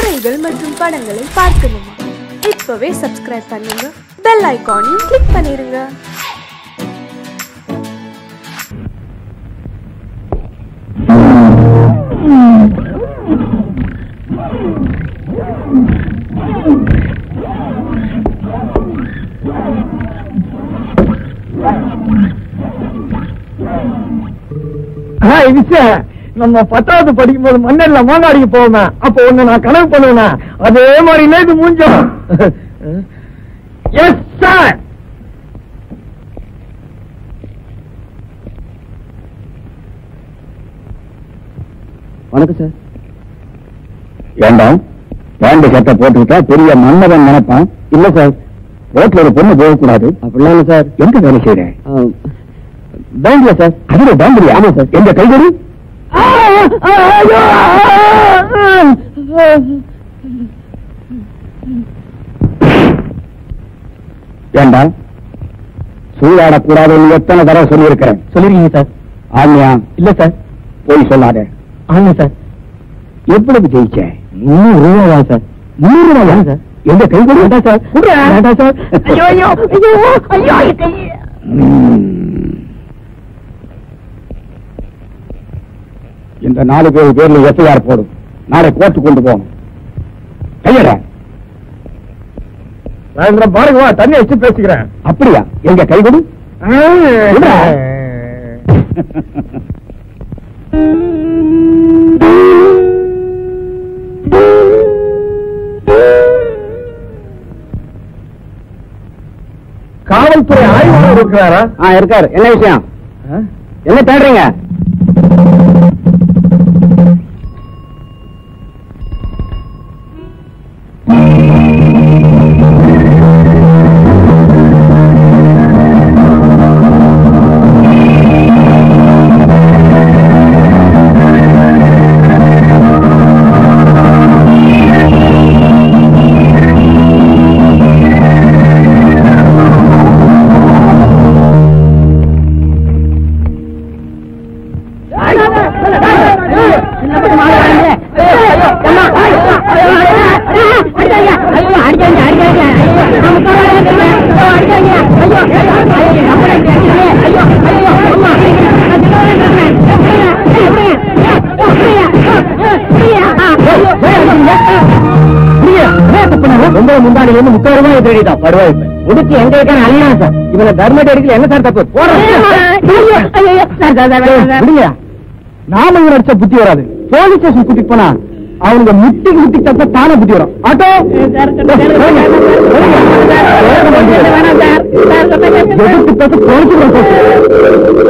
கதைகள் மற்றும் படங்களை பார்க்கணுமா இப்பவே சப்ஸ்கிரைப் பண்ணுங்க பெல் ஐகானையும் கிளிக் பண்ணிருங்க ஹாய் விச நம்ம பத்தாவது படிக்கும்போது மண்ணெல்ல மாங்காடிக்கு போவேன் அப்போ ஒண்ணு நான் கனவு பண்ணுவேன் அதே மாதிரி நேத்து மூஞ்சோம் எஸ் சார் வணக்கம் சார் வேண்டாம் பேண்ட் சட்டை போட்டுக்கிட்டா பெரிய மன்னவன் நினைப்பான் இல்ல சார் ரோட்ல ஒரு பொண்ணு போகக்கூடாது அப்படிலாம் இல்ல சார் எங்க வேலை செய்யறேன் பேங்க்ல சார் அதுல பேங்க்ல ஆமா சார் எங்க கைகறி வேண்டாம் சூதாடக்கூடாதுன்னு எத்தனை தடவை சொல்லியிருக்கிறேன் சொல்லிருக்கீங்க சார் ஆமியா இல்ல சார் போய் சொல்லாத ஆமா சார் எவ்வளவு ஜெயிச்சேன் முன்னூறு ரூபாயா சார் முன்னூறு ரூபாயா சார் எந்த கைகறி வேண்டாம் சார் வேண்டாம் சார் ஐயோ ஐயோ ஐயோ ஐயோ என் கை ம். இந்த நாலு பேர் பேர்ல எஃப்ஐஆர் போடும் நாளை கோர்ட்டு கொண்டு போகணும் கையட நான் பாருங்க வா தண்ணி வச்சு பேசிக்கிறேன் அப்படியா எங்க கை கொடு விடுடா. காவல்துறை ஆய்வாளர் இருக்கிறாரா ஆ இருக்காரு என்ன விஷயம் என்ன தேடுறீங்க ரொம்ப முந்தானில இருந்து முப்பது ரூபாய் தேடிட்டான் படுவாய் உடுக்கி எங்க இருக்கான அல்லா சார் இவனை தர்மடி அடிக்கல என்ன சார் தப்பு போடுங்க நாம இவன் அடிச்ச புத்தி வராது போலீஸ் ஸ்டேஷன் கூட்டிட்டு போனா அவனுங்க முட்டி முட்டி தப்ப தானே புத்தி வரும் ஆட்டோ எதிர்த்து பேச குறைச்சு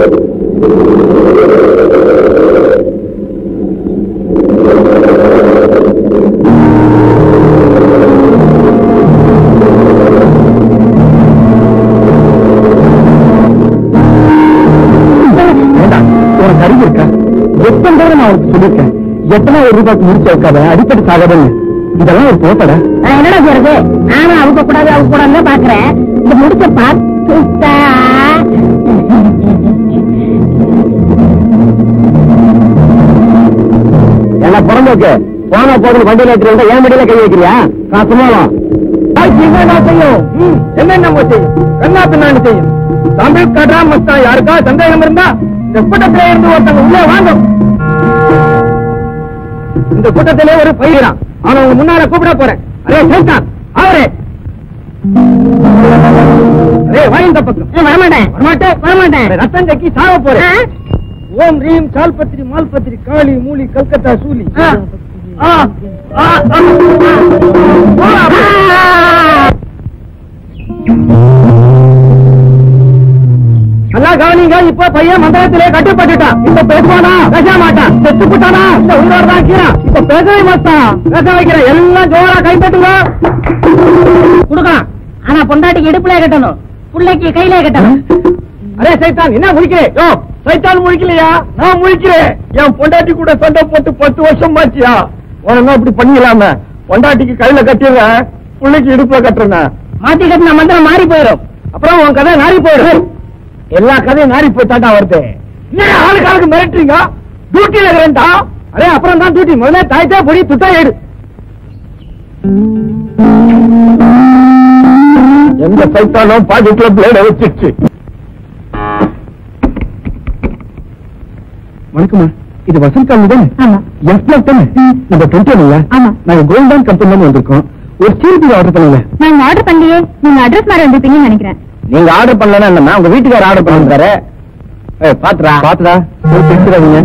வேண்டாம் உனக்கு அறிவு இருக்கா எத்தனை தடவை நான் உனக்கு சொல்லியிருக்கேன் எத்தனை ஒரு ரூபாய்க்கு முடிச்சு வைக்காத அடிப்படை சாகதன்னு இதெல்லாம் ஒரு போட்டடா நான் என்னடா செய்யறது நானும் அவங்க கூடாது அவங்க கூடாது பாக்குறேன் இந்த முடிச்ச பார்த்துட்டா என்ன புறம்போக்கு போனா போதும் வண்டியில எடுத்து வந்தா ஏன் வண்டியில கை வைக்கிறியா நான் சும்மாவும் என்ன செய்யும் ம், என்ன நம்ம செய்யும் என்ன பின்னாடி செய்யும் தமிழ் கடா மஸ்தா யாருக்கா சந்தேகம் இருந்தா இந்த கூட்டத்திலே இருந்து ஒருத்தங்க உள்ளே வாங்க இந்த கூட்டத்திலே ஒரு பயிரான் அவன் உங்க முன்னால கூப்பிட போறேன் அரே சேர்த்தான் அவரே அரே வாய் இந்த பக்கம் வரமாட்டேன் வரமாட்டேன் வரமாட்டேன் அரே, ரத்தம் கக்கி சாவ போறேன் ஆ? ஓம் ரீம் சால்பத்திரி மால்பத்திரி காளி மூலி கல்கத்தா சூலி ஆ. ஆ, ஆ, ஆ, ஆ. நல்லா கவனிங்க இப்ப பையன் மந்திரத்திலே கட்டுப்பட்டுட்டான் இப்ப பேசுவானா பேச மாட்டான் செத்து போட்டானா இந்த உங்களோட தான் இருக்கிறான் இப்ப பேசவே மாட்டான் பேச வைக்கிறேன் எல்லாம் ஜோரா கைப்பற்றுங்க கொடுக்கலாம் ஆனா பொண்டாட்டிக்கு இடுப்புல கட்டணும் பிள்ளைக்கு கையில கட்டணும் அரே சைத்தான் என்ன முழிக்கிறேன் யோ சைத்தான் முழிக்கலையா நான் முழிக்கிறேன் என் பொண்டாட்டி கூட சண்டை போட்டு பத்து வருஷம் ஆச்சியா உனக்கு அப்படி பண்ணிக்கலாம பொண்டாட்டிக்கு கையில கட்டிடுறேன் பிள்ளைக்கு இடுப்புல கட்டுறேன் மாத்தி கட்டின மந்திரம் மாறி போயிடும் அப்புறம் உன் கதை நாரி போயிடும் எல்லா கதையும் நாரி போயிட்டாண்டா வருது என்ன ஆளுக்கு ஆளுக்கு மிரட்டுறீங்க டியூட்டில இருக்கிறேன்டா அரே அப்புறம் தான் டியூட்டி முதல்ல தாய்த்தா பொடி துட்டா ஏடு எந்த சைத்தானும் பாக்கெட்ல பிளேட வச்சிருச்சு வணக்கம்மா இது வசந்த் காலனி தானே ஆமா எஸ் பிளாக் தானே நம்ம டுவெண்ட்டி இல்ல ஆமா. நாங்க கோல்டன் கம்பெனில வந்திருக்கோம் ஒரு ஸ்டீல் ஆர்டர் பண்ணல நாங்க ஆர்டர் பண்ணலையே நீங்க அட்ரஸ் மாதிரி வந்திருப்பீங்கன்னு நினைக்கிறேன் நீங்க ஆர்டர் பண்ணலன்னா என்னம்மா உங்க வீட்டுக்கார ஆர்டர் பண்ணிருக்காரு ஏய் பாத்துடா பாத்துடா போய் தெரிஞ்சுடாதீங்க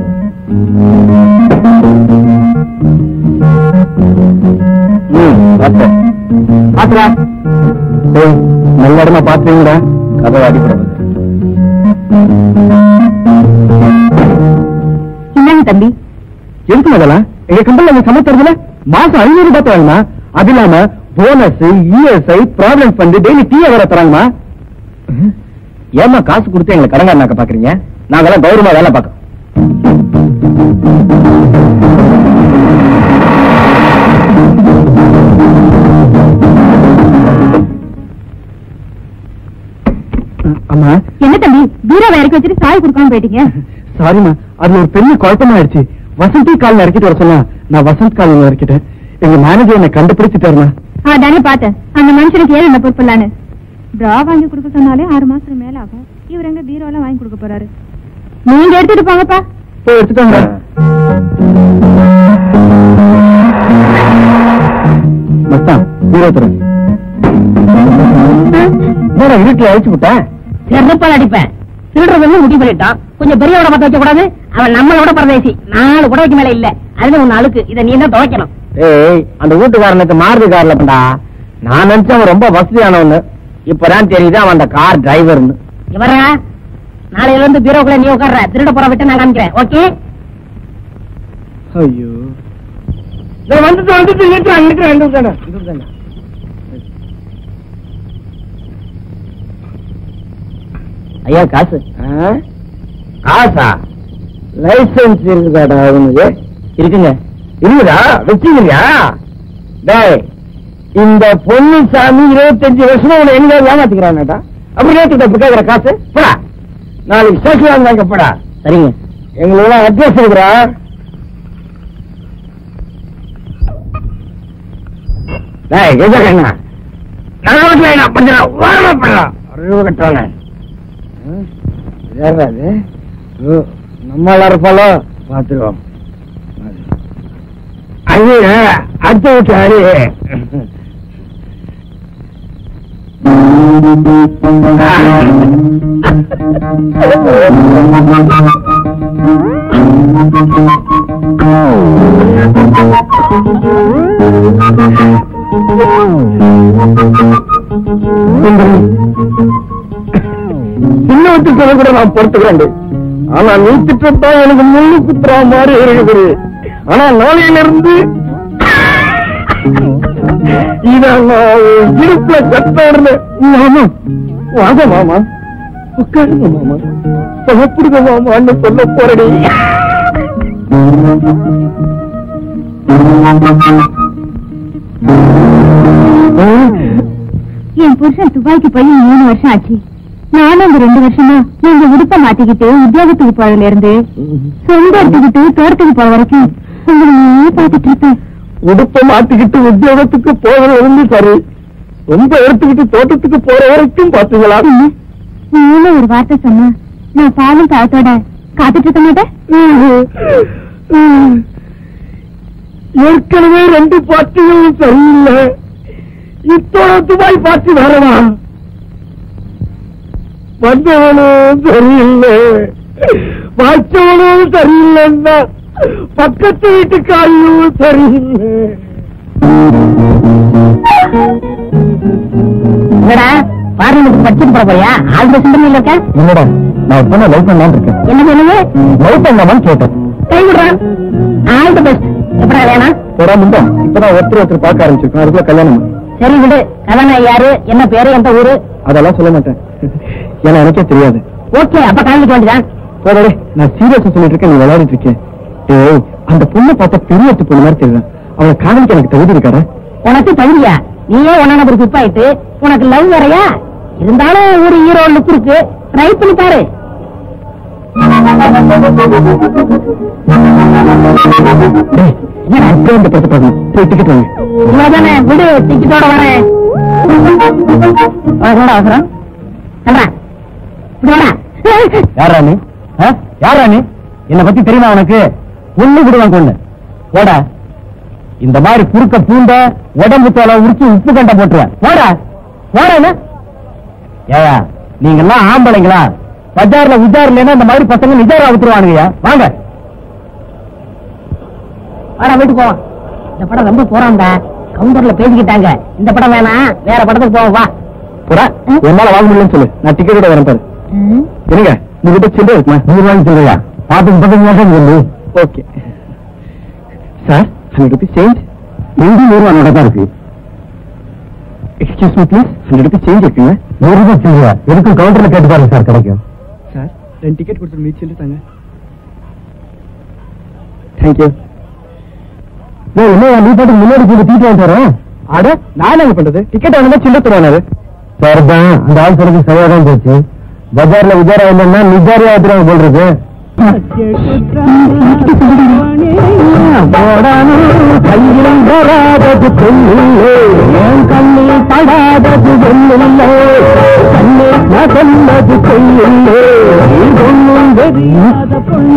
ம் பாத்து பாத்துடா டேய் நல்ல இடமா பாத்துறீங்கடா கதவை அடிப்பட என்னங்க தம்பி எதுக்கு அதெல்லாம் எங்க கம்பெனில நீங்க சமைக்கிறதுல மாசம் ஐநூறு ரூபாய் தராங்கம்மா அது இல்லாம bonus ESI problem fund daily tea வேற தராங்கம்மா ஏமா காசு கொடுத்து எங்களை கடங்காரனாக்க பாக்குறீங்க நாங்கெல்லாம் கௌரவமா வேலை பார்க்கறோம் அம்மா என்ன தம்பி பீரோ இறக்கி வச்சுட்டு சாய் கொடுக்காம போயிட்டீங்க சாரிம்மா அது ஒரு பெரிய குழப்பமாயிடுச்சு வசந்தி கால் இறக்கிட்டு வர சொன்னா நான் வசந்த் கால் இறக்கிட்டேன் எங்க மேனேஜர் என்னை கண்டுபிடிச்சிட்டாருமா அதானே பார்த்தேன் அந்த மனுஷனுக்கு ஏன் என்ன பொறுப்பில்லான்னு டிரா வாங்கி கொடுக்க சொன்னாலே ஆறு மாசத்துக்கு மேல ஆகும் இவர் எங்க பீரோ எல்லாம் வாங்கி கொடுக்க போறாரு நீங்க எடுத்துட்டு போங்கப்பா போய் எடுத்துட்டாங்க மஸ்தான் பீரோ தரேன் வேற இருட்டில் அழைச்சு விட்டேன் செருப்பால் அடிப்பேன் திருடுறது முடிவு பண்ணிட்டான் கொஞ்சம் பெரியவட பத்த வைக்க கூடாது அவன் நம்மளோட பரதேசி நாலு குடவைக்கு மேல இல்ல அதுல ஒண்ணு அழுக்கு இதை நீ தான் துவைக்கணும் ஏய் அந்த வீட்டுக்காரனுக்கு மாருதி கார்ல பண்ணா நான் நினைச்சேன் அவன் ரொம்ப வசதியானவன்னு இப்பதான் தெரியுது அவன் அந்த கார் டிரைவர்னு இவரா நாளையில இருந்து பீரோக்குள்ள நீ உட்கார்ற திருட போற விட்டு நான் காமிக்கிறேன் ஓகே ஐயோ வந்துட்டு வந்துட்டு இருக்கிறான் இருக்கிறான் ஐயா காசு காசா லைசன்ஸ் இருக்குதாடா அவனுக்கு இருக்குங்க இருக்குதா வச்சுக்கிறியா டேய் இந்த பொண்ணு சாமி இருபத்தஞ்சு வருஷமா உன்னை எங்க ஏமாத்திக்கிறானடா அப்படி ஏத்துக்கிட்ட இப்ப கேக்குற காசு போடா நாளைக்கு ஸ்டேஷன் வாங்க போடா சரிங்க எங்களோட அட்ரஸ் இருக்கிறா டேய் எங்க கண்ணா நான் வீட்டுல என்ன பண்றேன் ஓரமா பண்றான் அறிவு கட்டுறாங்க ஏறாது நம்மள இருப்பாலோ பாத்துருவோம் அது அடுத்த வீட்டு அரி சின்ன விட்டு கூட நான் பொறுத்துக்கிறேன் ஆனா நீ திட்டத்தான் எனக்கு முள்ளு குத்துற மாதிரி இருக்குது ஆனா நாளையில இருந்து இத நான் இடுப்புல கட்டாடுல மாமா வாங்க மாமா உட்காருங்க மாமா சாப்பிடுங்க மாமான்னு சொல்ல போறடி என் புருஷன் துபாய்க்கு போய் மூணு வருஷம் ஆச்சு நானும் இந்த ரெண்டு வருஷமா நீங்க உடுப்ப மாட்டிக்கிட்டு உத்தியோகத்துக்கு போறதுல இருந்து சொந்த எடுத்துக்கிட்டு தோட்டத்துக்கு போற வரைக்கும் உங்களை பார்த்துட்டு இருப்பேன் உடுப்ப மாத்திக்கிட்டு உத்தியோகத்துக்கு போறது இருந்து சரி ரொம்ப எடுத்துக்கிட்டு தோட்டத்துக்கு போற வரைக்கும் பாத்தீங்களா நீங்களும் ஒரு வார்த்தை சொன்னா நான் பாலும் பழத்தோட காத்துட்டு இருக்க மாட்டேன் ஏற்கனவே ரெண்டு பாட்டியும் சரியில்லை இத்தோட துபாய் பாட்டி வரவா வந்தவனும் சரியில்லை வச்சவனும் சரியில்லைன்னா பக்கத்து வீட்டுக்காரியும் சரியில்லை என்னடா பார்லிமெண்ட் படிச்சுட்டு போற போறியா ஆல்ரெடி சிந்தனையில் இருக்க இல்லடா நான் பொண்ணை லவ் பண்ணலான்னு இருக்கேன் என்ன பண்ணுங்க லவ் பண்ணலாமான்னு கேட்டேன் கை விடுறான் ஆல் தி பெஸ்ட் எப்படா வேணாம் போடா முண்டா இப்பதான் ஒருத்தர் ஒருத்தர் பார்க்க ஆரம்பிச்சிருக்கோம் அதுக்குள்ள கல்யாணம் சரி விடு கதாநாயகி யாரு என்ன பேரு எந்த ஊரு அதெல்லாம் சொல்ல மாட்டேன் ஏன்னா எனக்கே தெரியாது ஓகே அப்ப காமிக்க வேண்டியதான் போடே நான் சீரியஸா சொல்லிட்டு இருக்கேன் நீ விளையாடிட்டு இருக்கேன் ஏய் அந்த பொண்ணை பார்த்தா பெரிய எட்டு பொண்ணு மாதிரி தெரியுது அவளை காதலிக்க எனக்கு தகுதி இருக்காடா உனக்கு தகுதியா நீயே ஒன்னா நம்பர் பிப் ஆயிட்டு உனக்கு லவ் வேறையா இருந்தாலும் ஒரு ஹீரோ லுக் இருக்கு ட்ரை பண்ணி பாரு டேய், இந்த படத்தை பார்க்கணும் போய் டிக்கெட் வாங்க இவ்வளவுதானே விடு டிக்கெட்டோட வரேன் அவசரம் அவசரம் சொல்றா இப்படி வாடா யாரா நீ ஆ? யாரா நீ என்ன பத்தி தெரியுமா உனக்கு ஒண்ணு விடுவான் கொண்டு போடா இந்த மாதிரி குறுக்க பூண்ட உடம்பு தோலை உரிச்சு உப்பு கண்ட போட்டுருவேன் போடா போடா என்ன ஏயா நீங்க எல்லாம் ஆம்பளைங்களா பஜார்ல உஜார் இல்லைன்னா இந்த மாதிரி பசங்க நிஜாரா விட்டுருவானுங்கய்யா வாங்க வாடா வீட்டுக்கு போவோம் இந்த படம் ரொம்ப போறான்டா கவுண்டர்ல பேசிக்கிட்டாங்க இந்த படம் வேணாம் வேற படத்துக்கு போவோம் வா போடா என்னால வாங்க முடியலன்னு சொல்லு நான் டிக்கெட்டோட வரேன் பாரு என்னங்க உங்ககிட்ட சில்லறை இருக்குமா நூறு ரூபாய்க்கு சில்லறையா பாத்துக்கு பக்கத்து மாசம் சொல்லு okay sir hundred rupees change எங்க நூறு ரூபா நோட்டா தான் இருக்கு excuse me please hundred rupees change இருக்குங்க நூறு ரூபாய் சில்லறையா எதுக்கும் கவுண்டர்ல கேட்டு பாருங்க சார் கிடைக்கும் சார் ரெண்டு டிக்கெட் கொடுத்து மீட் சொல்லிட்டாங்க தேங்க்யூ என்ன நீ பாட்டு முன்னாடி போய் தீட்டு வாங்க தரோம் அட நான் என்ன பண்றது டிக்கெட் வாங்கினா சில்லறை தருவானாரு சரிதான் அந்த ஆள் சொல்றது சரியா தான் போச்சு பஜார்ல உஜாரா இல்லைன்னா நிஜாரியா ஆத்துறாங்க போல் இருக்கு கையில் வராதது பெண்ணில்லை என் கண்ணில் படாதது வெண்ணில்லை கண்ணில் நான் சொன்னது பெண்ணில்லை ஒன்றும் தெரியாத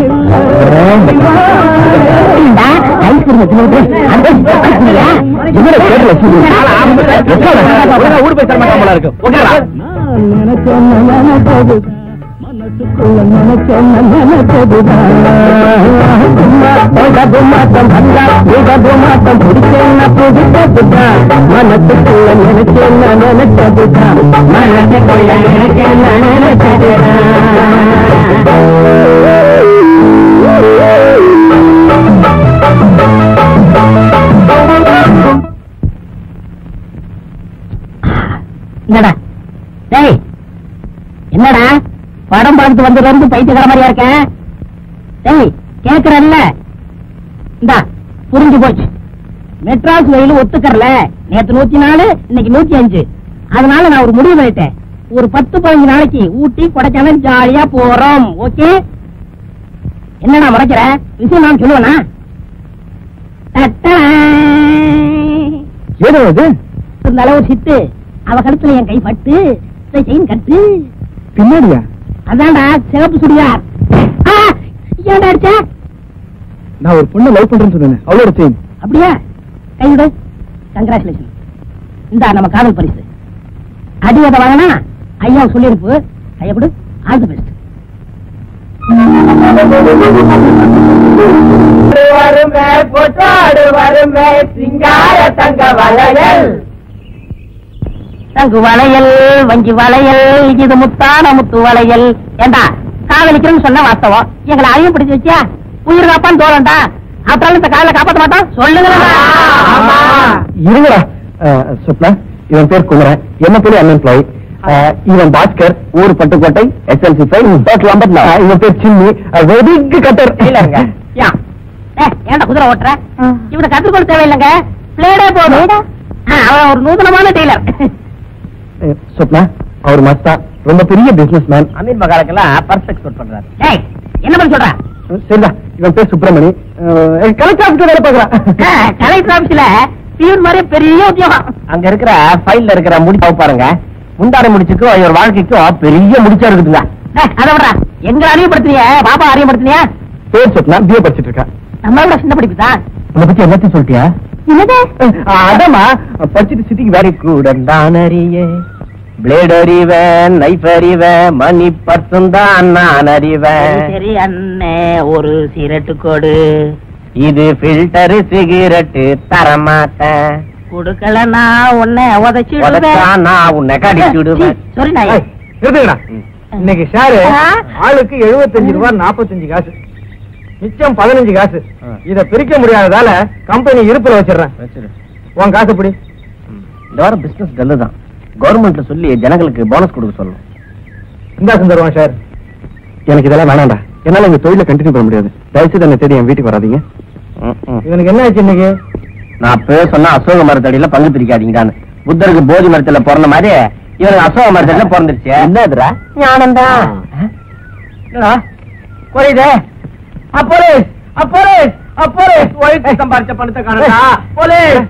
ஊர் போய் தர மாட்டான் போல இருக்கு ஓகேடா மனசுக்குள்ள நினைச்சேன் நினைச்சதுதான் மனசுக்குள்ள நினைச்சேன் என்னடா டேய் என்னடா படம் பார்த்துட்டு வந்ததுல இருந்து பைத்தியக்கார மாதிரியா இருக்கேன் டேய் கேக்குறல்ல இந்தா புரிஞ்சு போச்சு மெட்ராஸ் வெயில் ஒத்துக்கறல நேத்து நூத்தி நாலு இன்னைக்கு நூத்தி அஞ்சு அதனால நான் ஒரு முடிவு பண்ணிட்டேன் ஒரு பத்து பதினஞ்சு நாளைக்கு ஊட்டி கொடைக்கானல் ஜாலியா போறோம் ஓகே என்னடா முறைக்கிற விஷயம் நான் சொல்லுவேனா தட்டா. ஏதோ அது இருந்தாலும் ஒரு சித்து அவ கழுத்துல என் கை பட்டு இந்த செயின் கட்டு பின்னாடியா அதான்டா சிவப்பு சுடியார் ஆ, ஏன்டா அடிச்ச நான் ஒரு பொண்ணை லவ் பண்றேன்னு சொன்னேன் அவளோட செயின் அப்படியா கை விடு கங்க்ராச்சுலேஷன் இந்த நம்ம காதல் பரிசு அடி அதை வாங்கினா ஐயா சொல்லியிருப்பு கையை கொடு ஆல் தி பெஸ்ட் வருமே பொட்டாடு வருமே சிங்கார தங்க வளையல் தங்கு வளையல் வஞ்சி வளையல் இது முத்தான முத்து வளையல் ஏண்டா காதலிக்கிறேன்னு சொன்ன வாஸ்தவம் எங்களை அதையும் பிடிச்சு வச்சியா உயிர் காப்பான்னு தோலண்டா அப்புறம் இந்த காதல காப்பாத்த மாட்டோம் சொல்லுங்க இருங்கடா சுப்னா இவன் பேர் குமரன் என்ன பேரு அன்எம்ப்ளாய் இவன் பாஸ்கர் ஊர் பட்டுக்கோட்டை எஸ்எல்சி ஃபைவ் டோட்டல் ஐம்பத்தி நாலு இவன் பேர் சின்னி வெடிக்கு கட்டர் இல்லங்க யா ஏய், ஏன்டா குதிரை ஓட்டுற இவனுக்கு கத்துக்கொள்ள தேவையில்லைங்க பிளேடே போதும் ஆ, அவன் ஒரு நூதனமான டெய்லர் சுப்னா அவர் மஸ்தா ரொம்ப பெரிய பிசினஸ் மேன் அமீர் மகாலுக்கெல்லாம் பர்ஸ் எக்ஸ்போர்ட் பண்றாரு டேய் என்ன பண்ண சொல்ற சரிடா இவன் பேர் சுப்பிரமணி கலெக்டர் ஆஃபீஸ்ல வேலை பார்க்கறான் கலெக்டர் ஆபீஸ்ல பியூன் மாதிரி பெரிய உத்தியோகம் அங்க இருக்கிற ஃபைல்ல இருக்கிற முடிச்சு பாருங்க முந்தான முடிச்சுக்கும் இவர் வாழ்க்கைக்கும் பெரிய முடிச்சா இருக்குதுங்க டேய், அதை விடுறா எங்க அறியப்படுத்துறிய பாபா அறியப்படுத்துனியா பேர் சுப்னா பிஏ படிச்சிட்டு இருக்கா நம்ம விட சின்ன படிப்பு தான் உன்னை பத்தி எல்லாத்தையும் சொல்லிட்டியா என்னது அதாமா படிச்சிட்டு சிட்டிக்கு வேலை கூட நான் அறிய பிளேட் அறிவேன் நைஃப் அறிவேன் மணி பர்சன் தான் நான் அறிவேன் சரி அண்ணே ஒரு சிரட்டு கொடு இது ஃபில்டர் சிகரெட்டு தரமாட்டேன் குடுக்கலன்னா உன்னை உதச்சு உதச்சா நான் உன்னை கடிச்சு விடுவேன் சரி நாய் நிறுத்துங்கடா இன்னைக்கு ஷேரு ஆ? ஆளுக்கு எழுபத்தஞ்சு ரூபாய் நாற்பத்தஞ்சு காசு மிச்சம் பதினஞ்சு காசு இத பிரிக்க முடியாததால கம்பெனி இருப்புல வச்சிடுறேன் உன் காசு பிடி இந்த வாரம் பிசினஸ் டல்லு தான் கவர்மெண்ட்ல சொல்லி ஜனங்களுக்கு போனஸ் கொடுக்க சொல்லணும் இந்தா சுந்தருவான் சார் எனக்கு இதெல்லாம் வேணாம்டா என்னால இந்த தொழில கண்டினியூ பண்ண முடியாது தயவுசெய்து என்னை தேடி என் வீட்டுக்கு வராதீங்க இவனுக்கு என்ன ஆச்சு இன்னைக்கு நான் பேர் சொன்னா அசோக மரத்தடியில பங்கு பிரிக்காதீங்கடான்னு புத்தருக்கு போதி மரத்துல பிறந்த மாதிரி இவனுக்கு அசோக மரத்தடியில பிறந்துருச்சு என்னதுரா ஞானந்தா குறையுதே அப்போலேஸ் அப்போலேஸ் போலீஸ் ஒழிச்சு சம்பாரிச்ச பணத்தை காணா போலீஸ்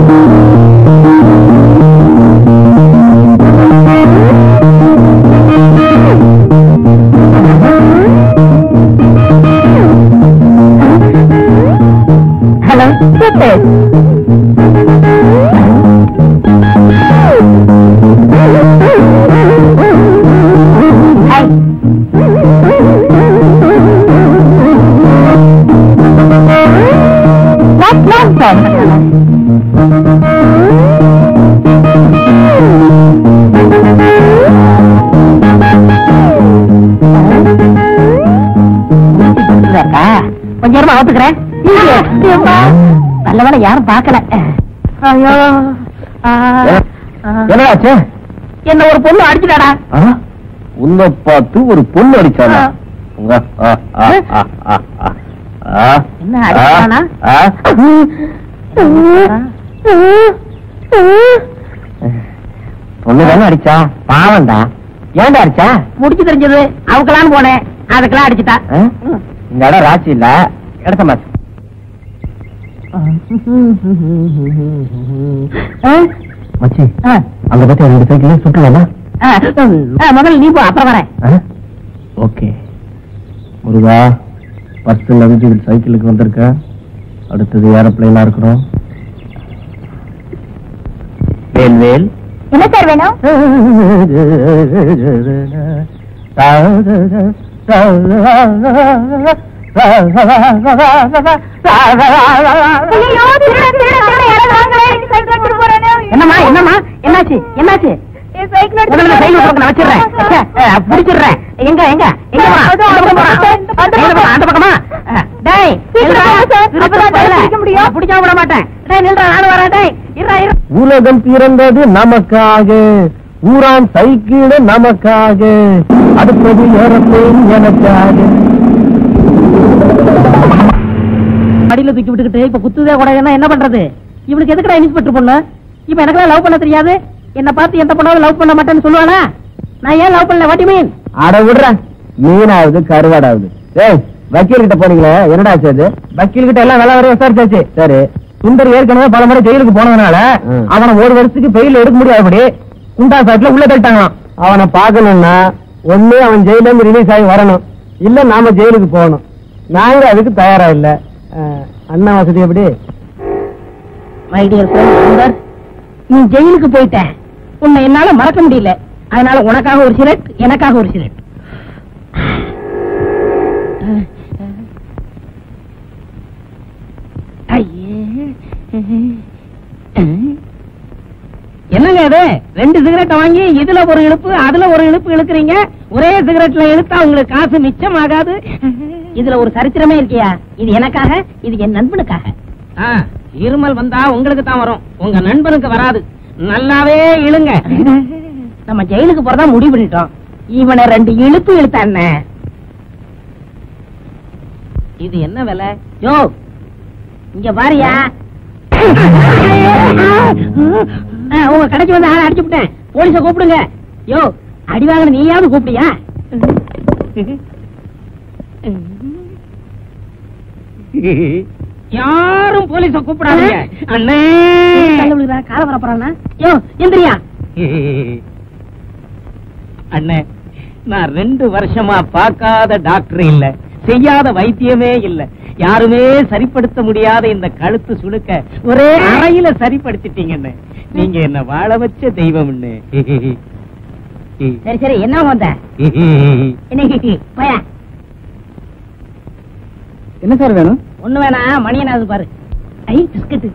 ஹலோ கொஞ்ச நேரமா ஆத்துக்கிறேன் நல்ல வேலை யாரும் பார்க்கல ஐயோ என்னடாச்சு என்ன ஒரு பொண்ணு அடிச்சுட்டாடா உன்னை பார்த்து ஒரு பொண்ணு அடிச்சானா ஆ. உங்க, ஆ, ஆ, ஆ, ஆ, ஆ. ஆ. என்ன அடிச்சானா? ஆ. பொண்ணு தானே அடிச்சா பாவம்டா ஏன்டா அடிச்சா முடிச்சு தெரிஞ்சது அவக்கலான்னு போனேன் அதுக்கெல்லாம் அடிச்சுட்டா ஆ? இந்த இடம் ராசி இல்ல இடத்த மாத்து மச்சி ஆ, அங்க பத்தி ரெண்டு சைக்கிள் சுட்டுவேனா ஆ, ஆ, முதல்ல நீ போ அப்புறம் வரேன் ஓகே முருகா பஸ்ல இருந்து சைக்கிளுக்கு வந்திருக்க அடுத்தது ஏரோப்ளைனா இருக்கணும் வேல் வேல் என்ன சார் வேணும் என்னம்மா என்னம்மா என்னாச்சு என்னாச்சு முதல்ல சைக்கிள் பக்கம் நான் வச்சிடுறேன் ச்சே, அஹ், பிடிச்சிடுறேன் எங்க எங்க எங்க போறான்? இந்த பக்கம் போறான். எங்க போறான்? அந்த பக்கமா அஹ், டேய் நில்றா. திருப்பி போயில. நான் பிடிக்காம விட மாட்டேன் டேய் நில்றா நானும் வரேன் டேய் இருடா இரு உலகம் பிறந்தது நமக்காக ஊரான் சைக்கிள் நமக்காக அடுத்தது ஏரோப்ளைன் எனக்காக அடியில தூக்கி விட்டுக்கிட்டு இப்ப குத்துதே கூட என்ன பண்றது இவனுக்கு எதுக்குடா இன்ஸ்பெக்டர் பொண்ணு இப்ப எனக்கெல்லாம் லவ் பண்ண தெரியாது என்ன பார்த்து எந்த பொண்ணாவது லவ் பண்ண மாட்டேன்னு சொல்லுவானா நான் ஏன் லவ் பண்ணல வாட்டி மீன் அட விடுற மீனாவது கருவாடாவது ஏய் வக்கீல் கிட்ட போனீங்களே என்னடா ஆச்சு அது வக்கீல் கிட்ட எல்லாம் நல்லா வர விசாரிச்சாச்சு சரி சுந்தர் ஏற்கனவே பல முறை ஜெயிலுக்கு போனதுனால அவனை ஒரு வருஷத்துக்கு பெயில் எடுக்க முடியாதபடி குண்டா சாட்ல உள்ள தட்டாங்களாம் அவனை பார்க்கணும்னா ஒண்ணு அவன் ஜெயில இருந்து ரிலீஸ் ஆகி வரணும் இல்ல நாம ஜெயிலுக்கு போகணும் நாங்க அதுக்கு தயாரா இல்ல அஹ், அண்ணா வசதி எப்படி மை டியர் சுந்தர் நீ ஜெயிலுக்கு போயிட்ட உன்னை என்னால மறக்க முடியல அதனால உனக்காக ஒரு சிலட் எனக்காக ஒரு சிலட் என்னங்க இது ரெண்டு சிகரெட் வாங்கி இதுல ஒரு இழுப்பு அதுல ஒரு இழுப்பு இழுக்கிறீங்க ஒரே சிகரெட்ல இழுத்தா உங்களுக்கு காசு மிச்சம் ஆகாது இதுல ஒரு சரித்திரமே இருக்கியா இது எனக்காக இது என் நண்பனுக்காக இருமல் வந்தா உங்களுக்கு தான் வரும் உங்க நண்பனுக்கு வராது நல்லாவே இழுங்க நம்ம ஜெயிலுக்கு போறதா முடிவு பண்ணிட்டோம் இவனை ரெண்டு இழுப்பு இழுத்தான் இது என்ன விலை யோ இங்க பாரியா ஆ, உங்க கடைக்கு வந்து ஆளை அடிச்சு விட்டேன் போலீஸ கூப்பிடுங்க யோ அடி வாங்கின நீயாவது கூப்பிடியா யாரும் போலீஸ கூப்பிடாதீங்க அண்ணே கால வர போறானா யோ எந்திரியா அண்ணே நான் ரெண்டு வருஷமா பார்க்காத டாக்டர் இல்ல செய்யாத வைத்தியமே இல்ல யாருமே சரிப்படுத்த முடியாத இந்த கழுத்து சுணுக்க ஒரே அறையில சரிப்படுத்திட்டீங்க அண்ணே நீங்க என்ன வாழ வச்ச தெய்வம் சரி சரி என்ன வந்த இன்னைக்கு போயா என்ன சார் வேணும் ஒண்ணு வேணா மணியனாவது பாரு ஐ பிஸ்கட்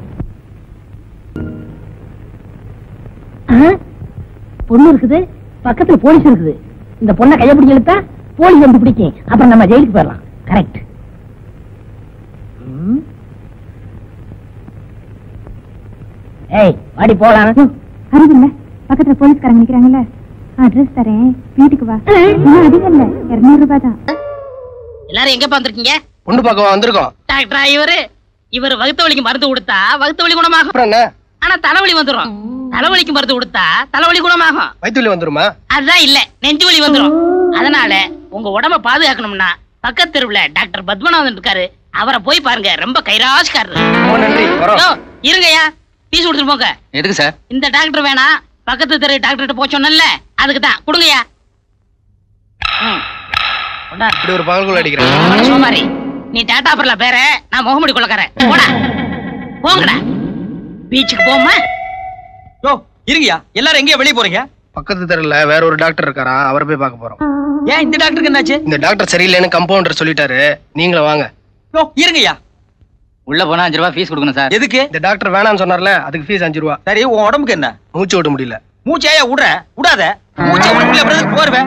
பொண்ணு இருக்குது பக்கத்துல போலீஸ் இருக்குது இந்த பொண்ணை கைய பிடிச்சு இழுத்தா போலீஸ் வந்து பிடிக்கும் அப்புறம் நம்ம ஜெயிலுக்கு போயிடலாம் கரெக்ட் ஏய் வாடி போலாம் அறிவில்ல பக்கத்துல போலீஸ்காரங்க நிக்கிறாங்கல்ல அட்ரஸ் தரேன் வீட்டுக்கு வா இன்னும் அதிகம் இல்ல இருநூறு ரூபாய் தான் எல்லாரும் எங்க வந்திருக்கீங்க பொண்ணு பார்க்க வந்திருக்கோம் டாக்டரா இவரு இவர் வகுத்த வலிக்கு மருந்து கொடுத்தா வகுத்த வலி குணமாகும் அப்புறம் என்ன ஆனா தலைவலி வந்துரும் தலைவலிக்கு மருந்து கொடுத்தா தலைவலி குணமாகும் வயிற்றுல வந்துருமா அதுதான் இல்ல நெஞ்சு வலி வந்துரும் அதனால உங்க உடம்ப பாதுகாக்கணும்னா பக்கத்து தெருவுல டாக்டர் பத்மநாதன் இருக்காரு அவரை போய் பாருங்க ரொம்ப கைராஜ்காரரு ரொம்ப நன்றி வரோம் யோ, இருங்கய்யா பீஸ் கொடுத்துட்டு போங்க எதுக்கு சார் இந்த டாக்டர் வேணாம் பக்கத்து தெரு டாக்டர்கிட்ட போக சொன்னேன்ல அதுக்கு தான் கொடுங்கய்யா ம். கொண்டா. இப்படி ஒரு பகல்குள்ள அடிக்கிறேன் அவன சோமாரி நீ டாடா பர்ல பேர நான் முகமுடி கொள்ளக்காரன் போடா போங்கடா பீச்சுக்கு போமா யோ இருங்கயா எல்லாரும் எங்கேயோ வெளிய போறீங்க பக்கத்து தெருல வேற ஒரு டாக்டர் இருக்காரா அவரை போய் பார்க்க போறோம் ஏன் இந்த டாக்டருக்கு என்னாச்சு இந்த டாக்டர் சரியில்லைன்னு கம்பவுண்டர் சொல்லிட்டாரு நீங்களும் வாங்க யோ இருங்கயா உள்ள போனா அஞ்சு ரூபாய் ஃபீஸ் கொடுக்கணும் சார் எதுக்கு இந்த டாக்டர் வேணாம்னு சொன்னார்ல அதுக்கு ஃபீஸ் அஞ்சு ரூபா சரி உன் உடம்புக்கு என்ன மூச்சு விட முடியல மூச்சையா விடுற விடாத மூச்சை விட முடியல அப்புறம் எதுக்கு போருவேன்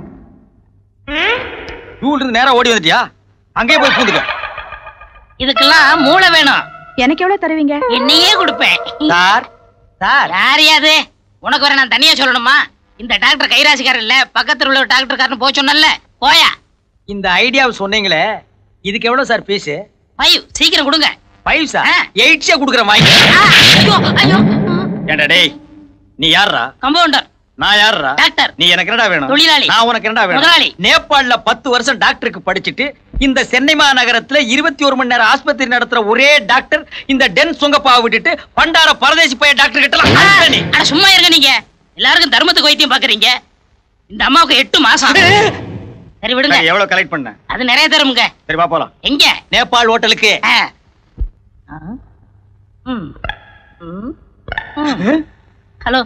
ரூல் இருந்து நேரா ஓடி வந்துட்டியா அங்கேயே போய் பூந்துக்க இதுக்கெல்லாம் மூளை வேணும் எனக்கு எவ்வளவு தருவீங்க என்னையே கொடுப்பேன் சார் சார் யாரையாது உனக்கு வர நான் தனியா சொல்லணுமா இந்த டாக்டர் கைராசிக்காரர் இல்ல பக்கத்துல உள்ள ஒரு டாக்டர்காரன் போக சொன்னல போயா இந்த ஐடியாவை சொன்னீங்களே இதுக்கு எவ்வளவு சார் ஃபீஸ் ஃபைவ் சீக்கிரம் கொடுங்க ஃபைவ் சார் ஆ. எயிட்ஸே கொடுக்குற வாங்கி ஆ, ஐயோ ஐயோ ஏண்டா டேய் நீ யாரா கம்பவுண்டர் நான் யாரா டாக்டர் நீ எனக்கு என்னடா வேணும் தொழிலாளி. நான் உனக்கு என்னடா வேணும் முதலாளி. நேபாள்ல பத்து வருஷம் டாக்டருக்கு படிச்சுட்டு இந்த சென்னை மாநகரத்துல இருபத்தி ஒரு மணி நேரம் ஆஸ்பத்திரி நடத்துற ஒரே டாக்டர் இந்த டென் சுங்கப்பாவை விட்டுட்டு பண்டார பரதேசி போய் டாக்டர் கிட்ட ஆ, அட சும்மா இருங்க நீங்க எல்லாருக்கும் தர்மத்துக்கு வைத்தியம் பாக்குறீங்க இந்த அம்மாவுக்கு எட்டு மாசம் சரி விடுங்க எவ்வளவு கலெக்ட் பண்ண அது நிறைய தருமுங்க சரி வா போலாம் எங்க நேபாள் ஹோட்டலுக்கு ஆ. ஆ. ம். ம். ம். ஹலோ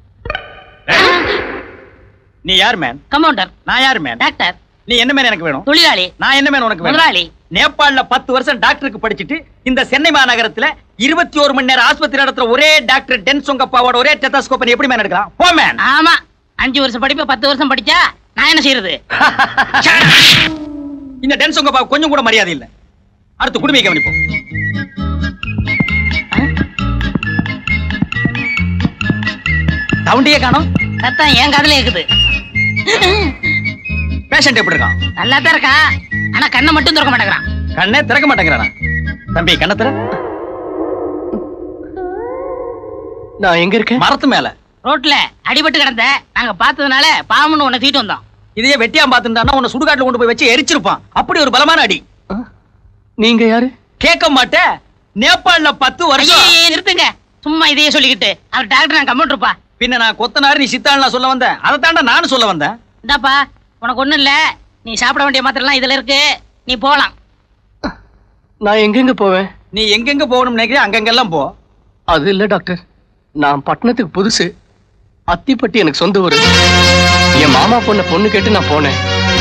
நீ யார் மேன் கம்பவுண்டர் நான் யார் மேன் டாக்டர் நீ என்ன மேன் எனக்கு வேணும் தொழிலாளி நான் என்ன மேன் உனக்கு வேணும் முதலாளி நேபாள்ல பத்து வருஷம் டாக்டருக்கு படிச்சுட்டு இந்த சென்னை மாநகரத்துல இருபத்தி ஒரு மணி நேரம் ஆஸ்பத்திரி நடத்துற ஒரே டாக்டர் டென் சொங்கப்பாவோட ஒரே டெத்தாஸ்கோப் எப்படி மேன் எடுக்கலாம் போ மேன் ஆமா அஞ்சு வருஷம் படிப்பு பத்து வருஷம் படிச்சா நான் என்ன செய்யறது இந்த டென் சொங்கப்பா கொஞ்சம் கூட மரியாதை இல்ல அடுத்து குடுமையை கவனிப்போம் சவுண்டியே காணோம் சத்தம் என் காதுல இருக்குது பேஷண்ட் எப்படி இருக்கான் நல்லா தான் இருக்கான் ஆனா கண்ணை மட்டும் திறக்க மாட்டேங்கிறான் கண்ணே திறக்க மாட்டேங்கிறானா தம்பி கண்ணை திற நான் எங்க இருக்கேன் மரத்து மேல ரோட்ல அடிபட்டு கிடந்த நாங்க பார்த்ததுனால பாவம்னு உன்னை தீட்டு வந்தோம் இதையே வெட்டியா பாத்துட்டானா உன்னை சுடுகாட்டுல கொண்டு போய் வச்சு எரிச்சிருப்பான் அப்படி ஒரு பலமான அடி நீங்க யாரு கேட்க மாட்டேன் நேபாள்ல பத்து ஐயே வருஷம் ஐயே, நிறுத்துங்க சும்மா இதையே சொல்லிக்கிட்டு அவர் டாக்டர் நான் கம்ப்யூட்டர்ப்பா பின்ன நான் கொத்தனார் நீ சித்தாள் நான் சொல்ல வந்தேன் அதை தாண்டா நானும் சொல்ல வந்தேன் இந்தாப்பா உனக்கு ஒண்ணும் இல்ல நீ சாப்பிட வேண்டிய மாத்திரலாம் இதுல இருக்கு நீ போலாம் நான் எங்கெங்க போவேன் நீ எங்கெங்க போகணும்னு நினைக்கிறேன் அங்கங்கெல்லாம் போ அது இல்ல டாக்டர் நான் பட்டணத்துக்கு புதுசு அத்திப்பட்டி எனக்கு சொந்த ஊரு என் மாமா பொண்ண பொண்ணு கேட்டு நான் போனேன்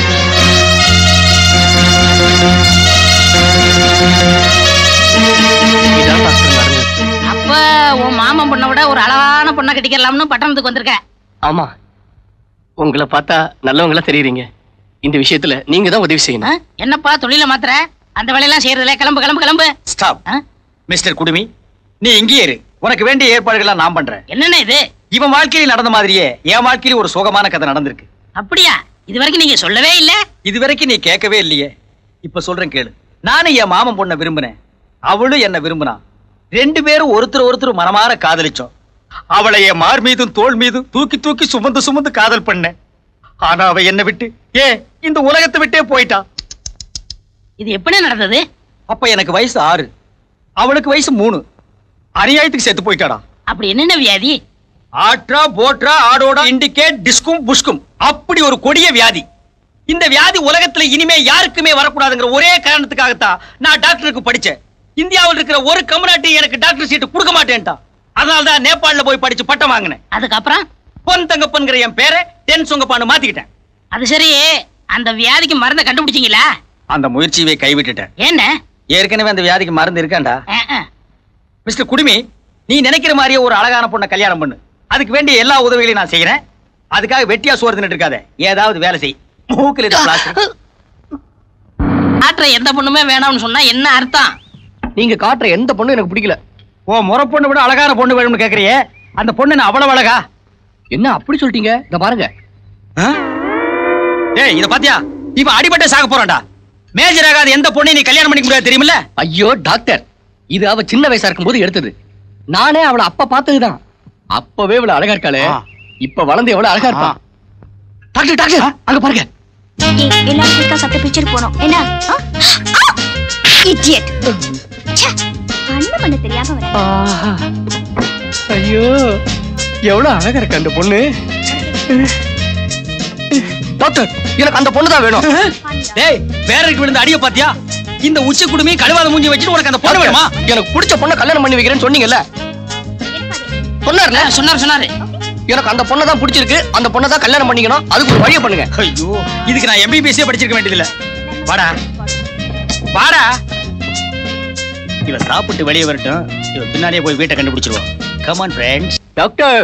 இதான் டாக்டர் நடந்தது அப்ப உன் மாமன் பொண்ணை விட ஒரு அழகான பொண்ணை கட்டிக்கலாம்னு பட்டணத்துக்கு வந்திருக்க ஆமா உங்களை பார்த்தா நல்லவங்களா தெரியுறீங்க இந்த விஷயத்துல நீங்க தான் உதவி ஆ? செய்யணும் என்னப்பா தொழில மாத்திர அந்த வேலையெல்லாம் செய்யறதுல கிளம்பு கிளம்பு கிளம்பு ஸ்டாப் ஆ? மிஸ்டர் குடுமி நீ இங்கேயே இரு உனக்கு வேண்டிய ஏற்பாடுகளை நான் பண்றேன் என்னண்ணே இது இவன் வாழ்க்கையில் நடந்த மாதிரியே என் வாழ்க்கையில ஒரு சோகமான கதை நடந்திருக்கு அப்படியா இது வரைக்கும் நீங்க சொல்லவே இல்ல இது வரைக்கும் நீ கேட்கவே இல்லையே இப்ப சொல்றேன் கேளு நானும் என் மாமன் பொண்ணை விரும்பினேன் அவளும் என்ன விரும்பினா ரெண்டு பேரும் ஒருத்தர் ஒருத்தர் மனமாற காதலிச்சோம் அவளை என் மார் மீதும் தோள் மீதும் தூக்கி தூக்கி சுமந்து சுமந்து காதல் பண்ணேன் ஆனா அவ என்னை விட்டு ஏ இந்த உலகத்தை விட்டே போயிட்டா இது எப்படி நடந்தது அப்ப எனக்கு வயசு ஆறு அவளுக்கு வயசு மூணு அநியாயத்துக்கு செத்து போயிட்டாடா அப்படி என்னென்ன வியாதி ஆட்ரா போட்ரா ஆடோடா இண்டிகேட் டிஸ்கும் புஷ்கும் அப்படி ஒரு கொடிய வியாதி இந்த வியாதி உலகத்துல இனிமே யாருக்குமே வரக்கூடாதுங்கிற ஒரே காரணத்துக்காகத்தான் நான் டாக்டருக்கு படிச்சேன் இந்தியாவில் இருக்கிற ஒரு கம்யூனிட்டி எனக்கு டாக்டர் சீட்டு கொடுக்க மாட்டேன்ட்டா அதனால தான் நேபாள்ல போய் படிச்சு பட்டம் வாங்கினேன் அதுக்கப்புறம் பொன் தங்கப்பன்கிற என் பேரை தென் சுங்கப்பான்னு மாத்திக்கிட்டேன் அது சரி அந்த வியாதிக்கு மருந்தை கண்டுபிடிச்சீங்களா அந்த முயற்சியை கைவிட்டுட்டேன் என்ன ஏற்கனவே அந்த வியாதிக்கு மருந்து இருக்காண்டா அஹ், அஹ். மிஸ்டர் குடுமி நீ நினைக்கிற மாதிரியே ஒரு அழகான பொண்ணை கல்யாணம் பண்ணு அதுக்கு வேண்டிய எல்லா உதவிகளையும் நான் செய்யறேன் அதுக்காக வெட்டியா சோறு தின்னுட்டு இருக்காத ஏதாவது வேலை செய் மூக்கில் இருக்க பிளாஸ்டிக் ஆற்ற எந்த பொண்ணுமே வேணாம்னு சொன்னா என்ன அர்த்தம் நீங்க காட்டுற எந்த பொண்ணும் எனக்கு பிடிக்கல ஓ முறை பொண்ணு விட அழகான பொண்ணு வேணும்னு கேக்குறியே அந்த பொண்ணு என்ன அவ்வளவு அழகா என்ன அப்படி சொல்லிட்டீங்க இத பாருங்க ஆ? டேய் இத பாத்தியா இவன் அடிபட்ட சாக போறான்டா மேஜர் ஆகாத எந்த பொண்ணையும் நீ கல்யாணம் பண்ணிக்க முடியாது தெரியுமில்ல ஐயோ டாக்டர் இது அவ சின்ன வயசா இருக்கும்போது எடுத்தது நானே அவளை அப்ப பார்த்ததுதான் அப்பவே இவ்வளவு அழகா இருக்காளே ஆ. இப்ப வளர்ந்து எவ்வளவு அழகா இருப்பா டாக்டர் டாக்டர் அங்க பாருங்க எல்லாரும் குயிக்கா சத்த பிக்சர் போனோம் என்ன ஆ? ஆ! இடியட் கண்ணு பண்ண தெரியாம வர ஆஹா. ஐயோ எவ்வளவு அழகா இருக்கு அந்த பொண்ணு டாக்டர் எனக்கு அந்த பொண்ணு தான் வேணும் டேய் பேரருக்கு விழுந்த அடிய பாத்தியா இந்த உச்சி குடுமி கழுவாத மூஞ்சி வச்சுட்டு உனக்கு அந்த பொண்ணு வேணுமா எனக்கு பிடிச்ச பொண்ணை கல்யாணம் பண்ணி வைக்கிறேன்னு சொன்னீங்கல்ல சொன்னார்ல சொன்னாரு சொன்னாரு எனக்கு அந்த பொண்ணை தான் பிடிச்சிருக்கு அந்த பொண்ணை தான் கல்யாணம் பண்ணிக்கணும் அதுக்கு ஒரு வழியை பண்ணுங்க ஐயோ இதுக்கு நான் எம்பிபிஎஸ்ஸே படிச்சிருக்க வேண்டியதில்ல வாடா வாடா இவ சாப்பிட்டு வெளியே வரட்டும் இவ பின்னாடியே போய் வீட்டை கண்டுபிடிச்சிருவோம் கமான் ஃப்ரெண்ட்ஸ் டாக்டர்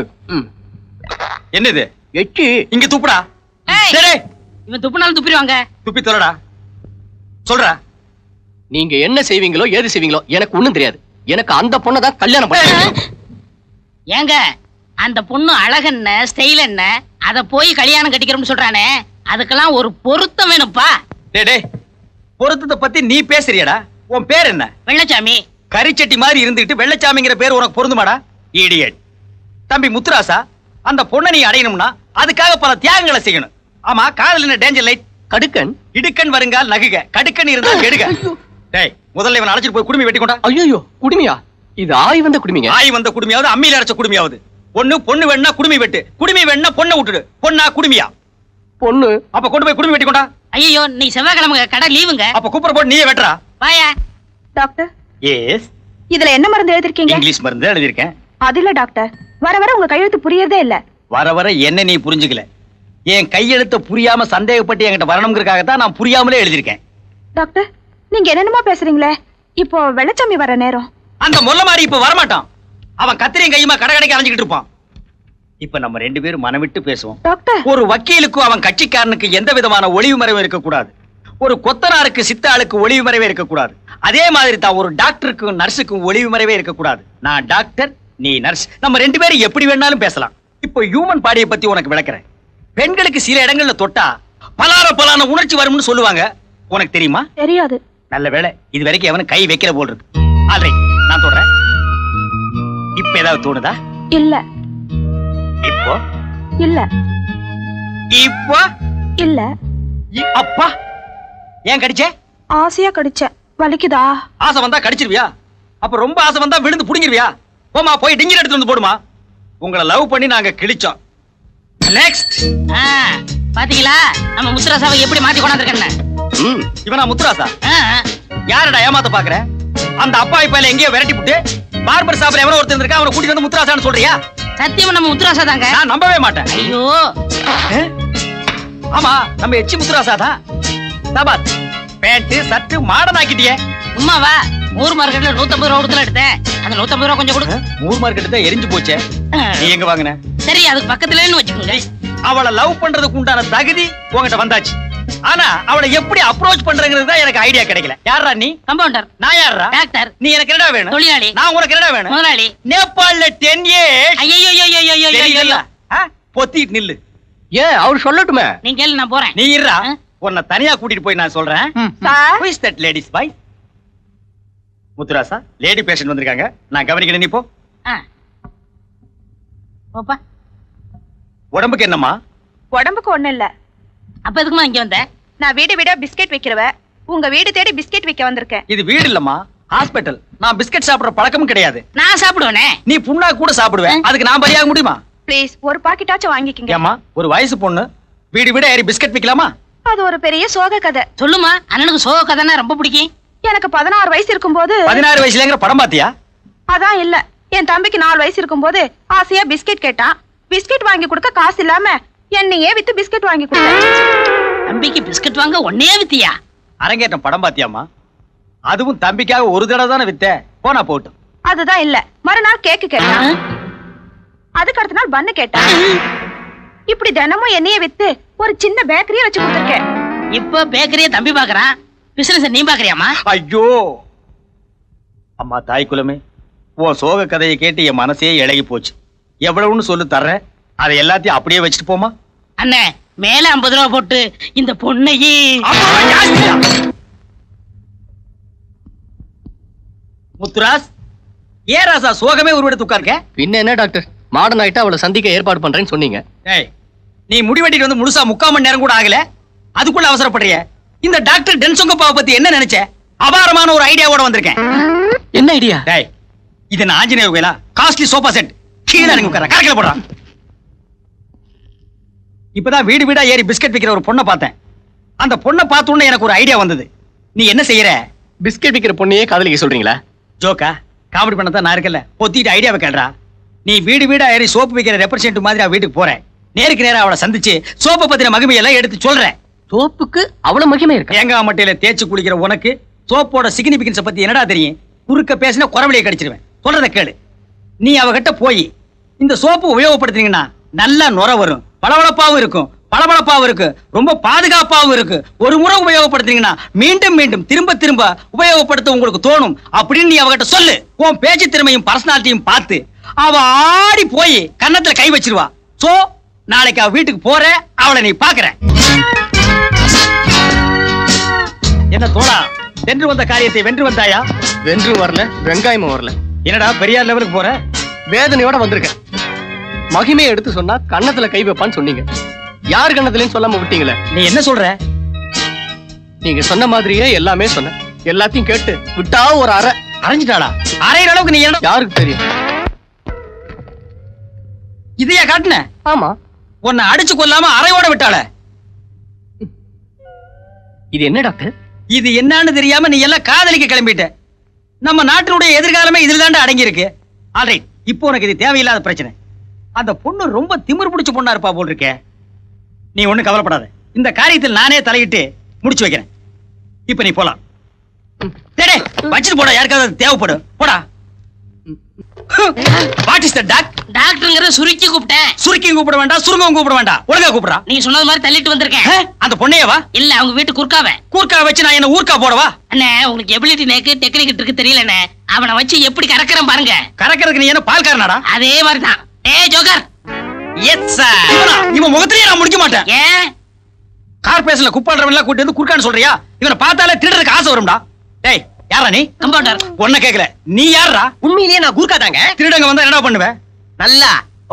என்னது எச்சி இங்க துப்புடா ஏய். டேய், டேய், இவன் துப்புனாலும் துப்பிடுவாங்க துப்பி தொலைடா சொல்றா நீங்க என்ன செய்வீங்களோ ஏது செய்வீங்களோ எனக்கு ஒண்ணும் தெரியாது எனக்கு அந்த பொண்ணை தான் கல்யாணம் பண்ணி ஏங்க அந்த பொண்ணு அழகென்ன ஸ்டைல் என்ன அத போய் கல்யாணம் கட்டிக்கிறோம்னு சொல்றானே அதுக்கெல்லாம் ஒரு பொருத்தம் வேணும்ப்பா டேய் டேய் பொருத்தத்தை பத்தி நீ பேசுறியடா உன் பேர் என்ன வெள்ளச்சாமி கரிச்சட்டி மாதிரி இருந்துட்டு வெள்ளச்சாமிங்கிற பேர் உனக்கு பொருந்துமாடா இடியட் தம்பி முத்துராசா அந்த பொண்ணை நீ அடையணும்னா அதுக்காக பல தியாகங்களை செய்யணும் ஆமா காதல் என்ன டேஞ்சர் லைட் கடுக்கன் இடுக்கன் வருங்கால் நகுக கடுக்கன் இருந்தால் கெடுக டேய் முதல்ல இவன் அழைச்சிட்டு போய் குடுமி வெட்டி கொண்டா ஐயோ குடுமியா இது ஆய் வந்த குடுமிங்க ஆய் வந்த குடுமியாவது அம்மியில அரைச்ச குடுமியாவது பொண்ணு பொண்ணு வேணா குடுமி வெட்டு குடுமி வேணா பொண்ணை விட்டுடு பொண்ணா குடுமியா பொண்ணு அப்ப கொண்டு போய் குடுமி வெட்டி கொண்டா ஐயோ நீ செவ்வாய்க்கிழமை கடை லீவுங்க அப்ப கூப்பிட போட்டு நீயே வெட்டுறா வாயா டாக்டர் எஸ் இதுல என்ன மருந்து எழுதிருக்கீங்க இங்கிலீஷ் மருந்து எழுதியிருக்கேன் அது இல்ல டாக்டர் வர வர உங்க கையெழுத்து புரியறதே இல்ல வர வர என்ன நீ புரிஞ்சுக்கல என் கையெழுத்த புரியாம சந்தேகப்பட்டு என்கிட்ட வரணுங்கிறதுக்காக தான் நான் புரியாமலே எழுதியிருக்கேன் டாக்டர் நீங்க என்னென்னமோ பேசுறீங்களே இப்போ வெள்ளச்சாமி வர நேரம் அந்த முல்ல மாதிரி இப்ப வரமாட்டான் அவன் கத்திரியும் கையுமா கடை கடைக்கு அலைஞ்சிக்கிட்டு இருப்பான் இப்ப நம்ம ரெண்டு பேரும் மனவிட்டு பேசுவோம் டாக்டர் ஒரு வக்கீலுக்கும் அவன் கட்சிக்காரனுக்கு எந்த விதமான ஒளிவு மறைவும் இருக்கக்கூடாது ஒரு கொத்தனாருக்கு சித்தாளுக்கு ஒளிவு மறைவே இருக்கக்கூடாது அதே மாதிரி தான் ஒரு டாக்டருக்கும் நர்ஸுக்கும் ஒளிவு மறைவே இருக்கக்கூடாது நான் டாக்டர் நீ நர்ஸ் நம்ம ரெண்டு பேரும் எப்படி வேணாலும் பேசலாம் இப்போ ஹியூமன் பாடியை பத்தி உனக்கு விளக்குறேன் பெண்களுக்கு சில இடங்கள்ல தொட்டா பலார பலான உணர்ச்சி வரும்னு சொல்லுவாங்க உனக்கு தெரியுமா தெரியாது நல்ல வேளை இது வரைக்கும் எவனும் கை வைக்கல போல் இருக்கு ஆல்ரைட் நான் சொல்றேன் இப்ப ஏதாவது தோணுதா இல்ல இப்போ இல்ல இப்போ இல்ல இ- அப்பா ஏன் கடிச்சே ஆசையா கடிச்சேன் வலிக்குதா ஆசை வந்தா கடிச்சிருவியா அப்ப ரொம்ப ஆசை வந்தா விழுந்து புடிங்கிருவியா போமா போய் டிங்கர் எடுத்து வந்து போடுமா உங்களை லவ் பண்ணி நாங்க கிழிச்சோம் நெக்ஸ்ட் ஆ, பாத்தீங்களா நம்ம முத்துராசாவை எப்படி மாத்தி கொண்டாந்துருக்கேன்னு ம் இவனா முத்துராசா ஆ, யாரடா ஏமாத்த பாக்குற அந்த அப்பா இப்ப எங்கேயோ விரட்டி விட்டு பார்பர் ஷாப்ல எவனோ ஒருத்தர் இருக்கா அவனை கூட்டிட்டு வந்து முத்துராசான்னு சொல்றியா சத்தியமா நம்ம முத்துராசா தாங்க நான் நம்பவே மாட்டேன் ஐயோ ஏ? ஆமா நம்ம எச்சி முத்துராசா தான் தபாத் பேண்ட் சட்டு மாடர்ன் ஆக்கிட்டியே உமாவா ஊர் மார்க்கெட்ல நூத்தம்பது ரூபா கொடுத்துல எடுத்தேன் அந்த நூத்தம்பது ரூபா கொஞ்சம் கொடு மூர் மார்க்கெட் தான் எரிஞ்சு போச்சே நீ எங்க வாங்கின சரி அதுக்கு பக்கத்துலன்னு வச்சுக்கோங்க அவளை லவ் பண்றதுக்கு உண்டான தகுதி உன்கிட்ட வந்தாச்சு ஆனா அவளை எப்படி அப்ரோச் பண்றங்கிறது தான் எனக்கு ஐடியா கிடைக்கல யாரா நீ கம்பவுண்டர் நான் யாரா டாக்டர் நீ எனக்கு என்னடா வேணும் தொழிலாளி நான் உனக்கு என்னடா வேணும் முதலாளி நேபாள்ல டென் இயர்ஸ் ஐயோ தெரியல பொத்திட்டு நில்லு ஏன் அவர் சொல்லட்டுமே நீ கேளு நான் போறேன் நீ இருடா ஆ? உன்னை தனியா கூட்டிட்டு போய் நான் சொல்றேன் sir Who is that ladies boy? Muthurasa lady patient வந்திருக்காங்க நான் கவனிக்கிறேன் நீ போ ஆ. போப்பா உடம்புக்கு என்னம்மா உடம்புக்கு ஒண்ணும் இல்ல அப்ப எதுக்குமா இங்க வந்த நான் வீடு வீடா பிஸ்கெட் வைக்கிறவ உங்க வீடு தேடி பிஸ்கெட் வைக்க வந்திருக்கேன் இது வீடு இல்லம்மா ஹாஸ்பிட்டல் நான் பிஸ்கட் சாப்பிடுற பழக்கமும் கிடையாது நான் சாப்பிடுவேனே நீ புண்ணா கூட சாப்பிடுவேன் அதுக்கு நான் பலியாக முடியுமா ப்ளீஸ் ஒரு பாக்கெட்டாச்சும் வாங்கிக்கங்க ஏம்மா ஒரு வயசு பொண்ணு வீடு வீட ஏறி பிஸ்கட் விக்கலாமா அது ஒரு பெரிய சோக கதை சொல்லுமா அண்ணனுக்கு சோக கதைன்னா ரொம்ப பிடிக்கும் எனக்கு பதினாறு வயசு இருக்கும்போது பதினாறு வயசுலங்கிற படம் பாத்தியா அதான் இல்ல என் தம்பிக்கு நாலு வயசு இருக்கும்போது ஆசையா பிஸ்கெட் கேட்டான் பிஸ்கெட் வாங்கி கொடுக்க காசு இல்லாம என்னையே வித்து பிஸ்கெட் வாங்கி கொடுத்தேன் தம்பிக்கு பிஸ்கட் வாங்க ஒன்னே வித்தியா அரங்கேற்றம் படம் பாத்தியாம்மா அதுவும் தம்பிக்காக ஒரு தடவை தானே வித்த போனா போட்டும் அதுதான் இல்ல மறுநாள் கேக்கு கேட்டான் அதுக்கு அடுத்த நாள் பண்ணு கேட்டான் இப்படி தினமும் என்னையே வித்து ஒரு சின்ன பேக்கரியே வச்சு கொடுத்துருக்கேன் இப்ப பேக்கரிய தம்பி பாக்குறான் பிசினஸ் நீ பாக்குறியாமா ஐயோ அம்மா தாய் குலமே உன் சோக கதையை கேட்டு என் மனசே இழகி போச்சு எவ்வளவுன்னு சொல்லு தர்றேன் அதை எல்லாத்தையும் அப்படியே வச்சுட்டு போமா அண்ணே மேல ஐம்பது ரூபா போட்டு இந்த பொண்ணையே அம்மா, ஜாஸ்தியா? முத்துராஸ் ஏ ராசா சோகமே உருவெடுத்து உட்கார்க்க பின்ன என்ன டாக்டர் மாடர்ன் ஆயிட்டா அவளை சந்திக்க ஏற்பாடு பண்றேன்னு சொன்னீங்க ஏய் நீ முடி வெட்டிட்டு வந்து முழுசா முக்கால் மணி நேரம் கூட ஆகல அதுக்குள்ள அவசரப்படுறிய இந்த டாக்டர் டென்சொங்கப்பாவை பத்தி என்ன நினைச்ச அபாரமான ஒரு ஐடியாவோட வந்திருக்கேன் என்ன ஐடியா டேய் இது நான் ஆஞ்சநேயர் கோயிலா காஸ்ட்லி சோஃபா செட் கீழே இறங்கி உட்கார கரக்கல போடுறான் இப்பதான் வீடு வீடா ஏறி பிஸ்கட் விக்கிற ஒரு பொண்ணை பார்த்தேன் அந்த பொண்ணை பார்த்த உடனே எனக்கு ஒரு ஐடியா வந்தது நீ என்ன செய்யற பிஸ்கெட் விக்கிற பொண்ணையே காதலிக்க சொல்றீங்களா ஜோக்கா காமெடி பண்ண நான் இருக்கல பொத்திட்டு ஐடியாவை கேள்றா நீ வீடு வீடா ஏறி சோப்பு விக்கிற ரெப்ரசன்ட் மாதிரி அவ வீட்டுக்கு போறேன் நேருக்கு நேரா அவளை சந்திச்சு சோப்பை பத்தின மகிமையெல்லாம் எடுத்து சொல்றேன் சோப்புக்கு அவ்வளவு மகிமை இருக்கு தேங்காய் மட்டையில தேய்ச்சு குளிக்கிற உனக்கு சோப்போட சிக்னிபிகன்ஸ பத்தி என்னடா தெரியும் குறுக்க பேசினா குறவழியை கடிச்சிருவேன் சொல்றத கேளு நீ அவகிட்ட போய் இந்த சோப்பு உபயோகப்படுத்துனீங்கன்னா நல்ல நுர வரும் பளபளப்பாவும் இருக்கும் பளபளப்பாவும் இருக்கு ரொம்ப பாதுகாப்பாவும் இருக்கு ஒரு முறை உபயோகப்படுத்துனீங்கன்னா மீண்டும் மீண்டும் திரும்ப திரும்ப உபயோகப்படுத்த உங்களுக்கு தோணும் அப்படின்னு நீ அவகிட்ட சொல்லு உன் பேச்சு திறமையும் பர்சனாலிட்டியும் பார்த்து அவ ஆடி போய் கன்னத்துல கை வச்சிருவா சோ நாளைக்கு அவ வீட்டுக்கு போற அவளை நீ பாக்குற என்ன தோழா வென்று வந்த காரியத்தை வென்று வந்தாயா வென்று வரல வெங்காயமும் வரல என்னடா பெரியார் லெவலுக்கு போற வேதனையோட வந்திருக்கேன் மகிமையை எடுத்து சொன்னா கன்னத்துல கை வைப்பான்னு சொன்னீங்க யார் கன்னத்துலயும் சொல்லாம விட்டீங்களே நீ என்ன சொல்ற நீங்க சொன்ன மாதிரியே எல்லாமே சொன்னேன் எல்லாத்தையும் கேட்டு விட்டா ஒரு அரை அரைஞ்சிட்டாளா அரைகிற அளவுக்கு நீ என்ன யாருக்கு தெரியும் இதையா காட்டுன ஆமா உன்னை அடிச்சு கொல்லாம அரையோட விட்டாள இது என்ன டாக்டர் இது என்னன்னு தெரியாம நீ எல்லாம் காதலிக்க கிளம்பிட்ட நம்ம நாட்டினுடைய எதிர்காலமே இதுல தாண்டா அடங்கி இருக்கு ஆல்ரைட் இப்போ உனக்கு இது தேவையில்லாத பிரச்சனை அந்த பொண்ணு ரொம்ப திமிரு பிடிச்ச பொண்ணா இருப்பா போல் இருக்கே நீ ஒண்ணும் கவலைப்படாத இந்த காரியத்தில் நானே தலையிட்டு முடிச்சு வைக்கிறேன் இப்ப நீ போலாம் டேய், டேய், வச்சுட்டு போடா யாருக்காவது அது தேவைப்படும் போடா வாட் இஸ் த டாக் டாக்டருங்கிற சுருக்கி கூப்பிட்டேன் சுருக்கியும் கூப்பிட வேண்டாம் சுருங்கவும் கூப்பிட வேண்டாம் ஒழுங்கா கூப்பிடுறா நீங்க சொன்னது மாதிரி தள்ளிட்டு வந்திருக்கேன் ஆ, அந்த பொண்ணையவா இல்ல அவங்க வீட்டு குறுக்காவ கூர்க்கா வச்சு நான் என்ன ஊர்க்கா போடவா அண்ணே உங்களுக்கு எபிலிட்டி நேக்கு டெக்னிக் இருக்கு தெரியலண்ணே அவனை வச்சு எப்படி கறக்குறேன் பாருங்க கறக்கிறதுக்கு நீ என்ன பால்காரனாடா அதே மாதிரி தான் ஏ ஜோக்கர் எஸ் சார் இவன் முகத்திலேயே நான் முடிக்க மாட்டேன் ஏன் கார்பரேஷன்ல குப்பாடுறவன் எல்லாம் கூட்டி வந்து குறுக்கான்னு சொல்றியா இவனை பார்த்தாலே திருடுறதுக்கு ஆசை வரும்டா டேய் யாரா நீ கம்பவுண்டர் ஒன்ன கேக்கல நீ யாரா உண்மையிலேயே நான் கூர்க்கா தாங்க திருடங்க வந்தா என்ன பண்ணுவ நல்லா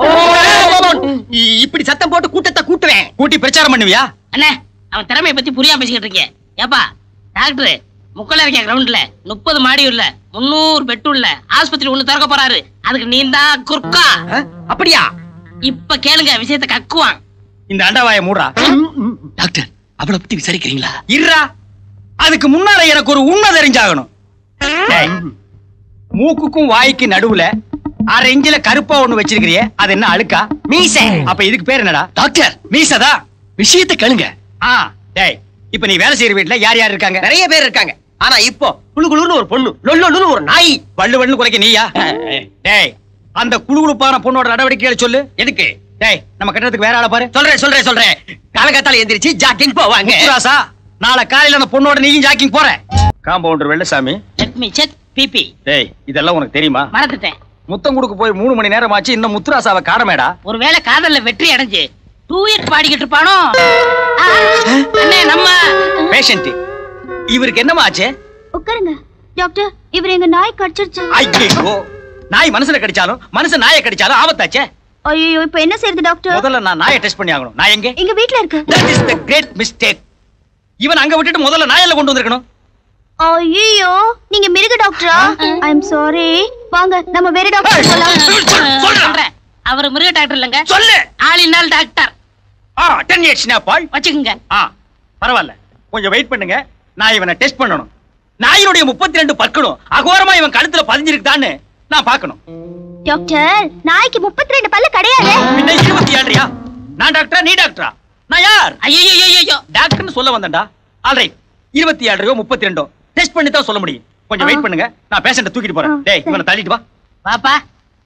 இப்படி சத்தம் போட்டு கூட்டத்தை கூட்டுவேன் கூட்டி பிரச்சாரம் பண்ணுவியா அண்ணே அவன் திறமையை பத்தி புரியாம பேசிக்கிட்டு இருக்கேன் ஏப்பா டாக்டர் முக்கல இருக்க கிரவுண்ட்ல முப்பது மாடி உள்ள முன்னூறு பெட் உள்ள ஆஸ்பத்திரி ஒண்ணு திறக்க போறாரு அதுக்கு நீ தான் குறுக்கா அப்படியா இப்ப கேளுங்க விஷயத்தை கக்குவான் இந்த அண்டாவாய மூடுறா டாக்டர் அவளை பத்தி விசாரிக்கிறீங்களா இருடா அதுக்கு முன்னால எனக்கு ஒரு உண்மை தெரிஞ்சாகணும் டேய், மூக்குக்கும் வாய்க்கு நடுவுல அரை இஞ்சில கருப்பா ஒண்ணு வச்சிருக்கிறியே அது என்ன அழுக்கா மீச அப்ப இதுக்கு பேர் என்னடா டாக்டர் மீசதா விஷயத்தை கேளுங்க ஆ டேய் இப்ப நீ வேலை செய்யற வீட்டுல யார் யார் இருக்காங்க நிறைய பேர் இருக்காங்க ஆனா இப்போ குளு குளுன்னு ஒரு பொண்ணு லொல்லொன்னு ஒரு நாய் வள்ளு வள்ளு குறைக்க நீயா டேய் அந்த குழுகுழுப்பான பொண்ணோட நடவடிக்கைகளை சொல்லு எதுக்கு டேய் நம்ம கட்டடத்துக்கு வேற ஆளை பாரு சொல்றேன் சொல்றேன் சொல்றேன் காலகாத்தால எந்திரிச்சு ஜாக்கிங் போவாங்க முத்துராசா நாளை காலையில அந்த பொண்ணோட நீயும் ஜாக்கிங் போற compounder Vellasamy check me check BP டேய் இதெல்லாம் உனக்கு தெரியுமா மறந்துட்டேன் முத்தம் கொடுக்க போய் மூணு மணி நேரம் ஆச்சு இன்னும் முத்துராசாவை காணமேடா ஒருவேளை காதல்ல வெற்றி அடைஞ்சு டூயட் பாடிக்கிட்டு இருப்பானோ ஆ, அண்ணே நம்ம பேஷண்ட் இவருக்கு என்னமா ஆச்சு உட்காருங்க டாக்டர் இவர் எங்க நாய் கடிச்சிருச்சு ஐயோ நாய் மனுஷனை கடிச்சாலும் மனுஷன் நாயை கடிச்சாலும் ஆபத்தாச்சே ஐயோ இப்ப என்ன செய்யறது டாக்டர் முதல்ல நான் நாயை டெஸ்ட் பண்ணி ஆகணும் நான் எங்க எங்க வீட்ல இருக்கு that is the great mistake இவன் அங்க விட்டுட்டு முதல்ல நாயெல்லாம் கொண்டு வந்திருக்கணும் ஐயோ நீங்க மிருக டாக்டரா ஐ எம் சாரி வாங்க நம்ம வேற டாக்டர் போலாம் சொல்றேன் அவர் மிருக டாக்டர் இல்லைங்க சொல்லு ஆளினால் டாக்டர் ஆ டென் இயர்ஸ் பால் வச்சுக்கோங்க ஆ பரவாயில்ல கொஞ்சம் வெயிட் பண்ணுங்க நான் இவனை டெஸ்ட் பண்ணணும் நாயினுடைய முப்பத்தி ரெண்டு பற்களும் அகோரமா இவன் கழுத்துல பதிஞ்சிருக்குதான்னு நான் பார்க்கணும் டாக்டர் நாய்க்கு முப்பத்தி ரெண்டு பல்லு கிடையாது பின்ன இருபத்தி ஏழுறியா நான் டாக்டரா நீ டாக்டரா நான் யார் ஐயோ ஐயோ டாக்டர்னு சொல்ல வந்தேன்டா ஆல்ரைட் இருபத்தி ஏழரையோ முப்பத்தி ரெண்டோ டெஸ்ட் பண்ணி தான் சொல்ல முடியும் கொஞ்சம் வெயிட் பண்ணுங்க நான் பேஷண்ட தூக்கிட்டு போறேன் ஆ, டேய் சரி. இவனை தள்ளிட்டு வா பாப்பா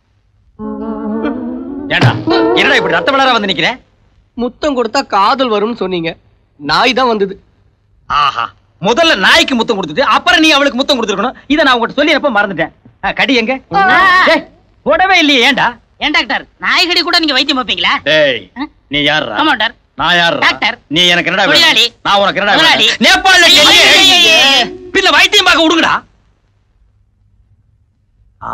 ஏண்டா என்னடா இப்படி ரத்த வளர வந்து நிக்கிறேன் முத்தம் கொடுத்தா காதல் வரும்னு சொன்னீங்க நாய் தான் வந்தது ஆஹா முதல்ல நாய்க்கு முத்தம் கொடுத்துட்டு அப்புறம் நீ அவளுக்கு முத்தம் கொடுத்துருக்கணும் இதை நான் உங்ககிட்ட சொல்லியப்ப மறந்துட்டேன் ஆ, கடி எங்க டேய், போடவே இல்லையே ஏன்டா ஏன் டாக்டர் நாய்கடி கூட நீங்க வைத்தியம் வைப்பீங்களா டேய் ஆ? நீ யாருடா கமாண்டர் நான் யாருடா டாக்டர். நீ எனக்கு என்னடா வேணும்? தொழிலாளி. நான் உனக்கு என்னடா முதலாளி. வேணும்? நேபாள்ல ஐயே, டெல்லி. ஐயே, ஐயே, ஐயே. பின்ன வைத்தியம் பார்க்க விடுங்கடா ஆ.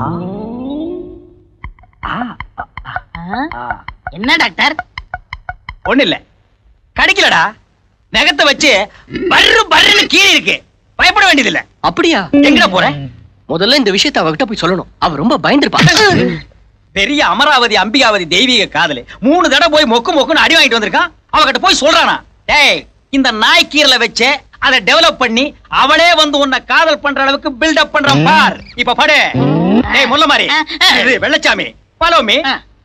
ஆ. ஆ. என்ன டாக்டர் ஒண்ணு இல்ல கடிக்கலடா நகத்தை வச்சு பர்ரு பர்ருன்னு கீழே இருக்கு பயப்பட வேண்டியதில்ல அப்படியா எங்கடா போற முதல்ல இந்த விஷயத்தை அவகிட்ட போய் சொல்லணும் அவ ரொம்ப பயந்துருப்பா பெரிய அமராவதி அம்பிகாவதி தெய்வீக காதலு மூணு தடவை போய் மொக்கு மொக்குன்னு அடி வாங்கிட்டு வந்திருக்கான் அவகிட்ட போய் சொல்றானா டேய் இந்த நாய் கீரல வச்சு அதை டெவலப் பண்ணி அவளே வந்து உன்னை காதல் பண்ற அளவுக்கு பில்டப் பண்ற பார் இப்ப படு டேய் முல்ல மாதிரி இது வெள்ளச்சாமி ஃபாலோ மீ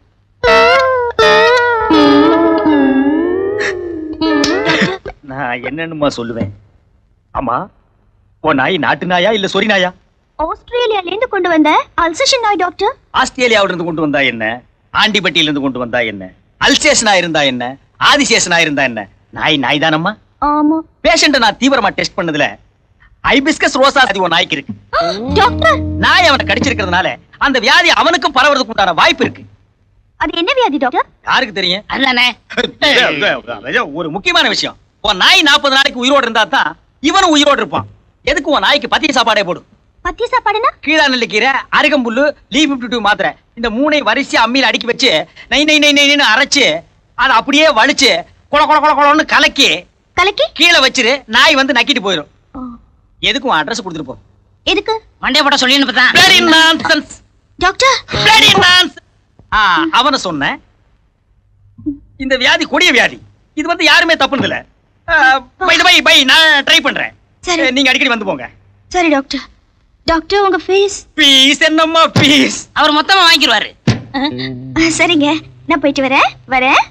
நான் என்னன்னுமா சொல்லுவேன் ஆமா உன் நாய் நாட்டு நாயா இல்ல சொரி நாயா ஆஸ்திரேலியால இருந்து கொண்டு வந்த அல்சேஷன் நாய் டாக்டர் ஆஸ்திரேலியாவில இருந்து கொண்டு வந்தா என்ன ஆண்டிப்பட்டியில இருந்து கொண்டு வந்தா என்ன அல்சேஷனா இருந்தா என்ன ஆதிசேஷனா இருந்தா என்ன நாய் நாய் தானம்மா ஆமா பேஷண்ட நான் தீவிரமா டெஸ்ட் பண்ணதுல ஐபிஸ்கஸ் ரோசா அது ஒரு நாய்க்கு இருக்கு டாக்டர் நாய் அவனை கடிச்சிருக்கிறதுனால அந்த வியாதி அவனுக்கும் பரவறதுக்கு உண்டான வாய்ப்பு இருக்கு அது என்ன வியாதி டாக்டர் யாருக்கு தெரியும் அதுதானே ஒரு முக்கியமான விஷயம் உன் நாய் நாற்பது நாளைக்கு உயிரோடு இருந்தா தான் இவனும் உயிரோடு இருப்பான் எதுக்கு உன் நாய்க்கு பத்திய சாப்பாடே போடும் பத்திய சாப்பாடுனா கீழா நெல்லிக்கீரை அருகம்புல்லு லீ பிப்டி டூ மாத்திரை இந்த மூணை வரிசையா அம்மியில அடுக்கி வச்சு நை நை நை நைன்னு அரைச்சு அதை அப்படியே வலிச்சு கொல கொல கொல கொலன்னு கலக்கி கலக்கி கீழே வச்சிரு நாய் வந்து நக்கிட்டு போயிடும் எதுக்கும் அட்ரஸ் கொடுத்துட்டு போ எதுக்கு மண்டே போட்ட சொல்லி அனுப்பதான் Very nonsense. Doctor Very nonsense. ஆ, அவனை சொன்னேன் இந்த வியாதி கொடிய வியாதி இது வந்து யாருமே தப்புனது இல்ல பை பை பை நான் ட்ரை பண்றேன் சரி. அஹ், நீங்க அடிக்கடி வந்து போங்க சரி டாக்டர் டாக்டர் உங்க ஃபீஸ் பீஸ் என்னம்மா பீஸ் அவர் மொத்தமா வாங்கிடுவாரு சரிங்க நான் போயிட்டு வரேன் வரேன்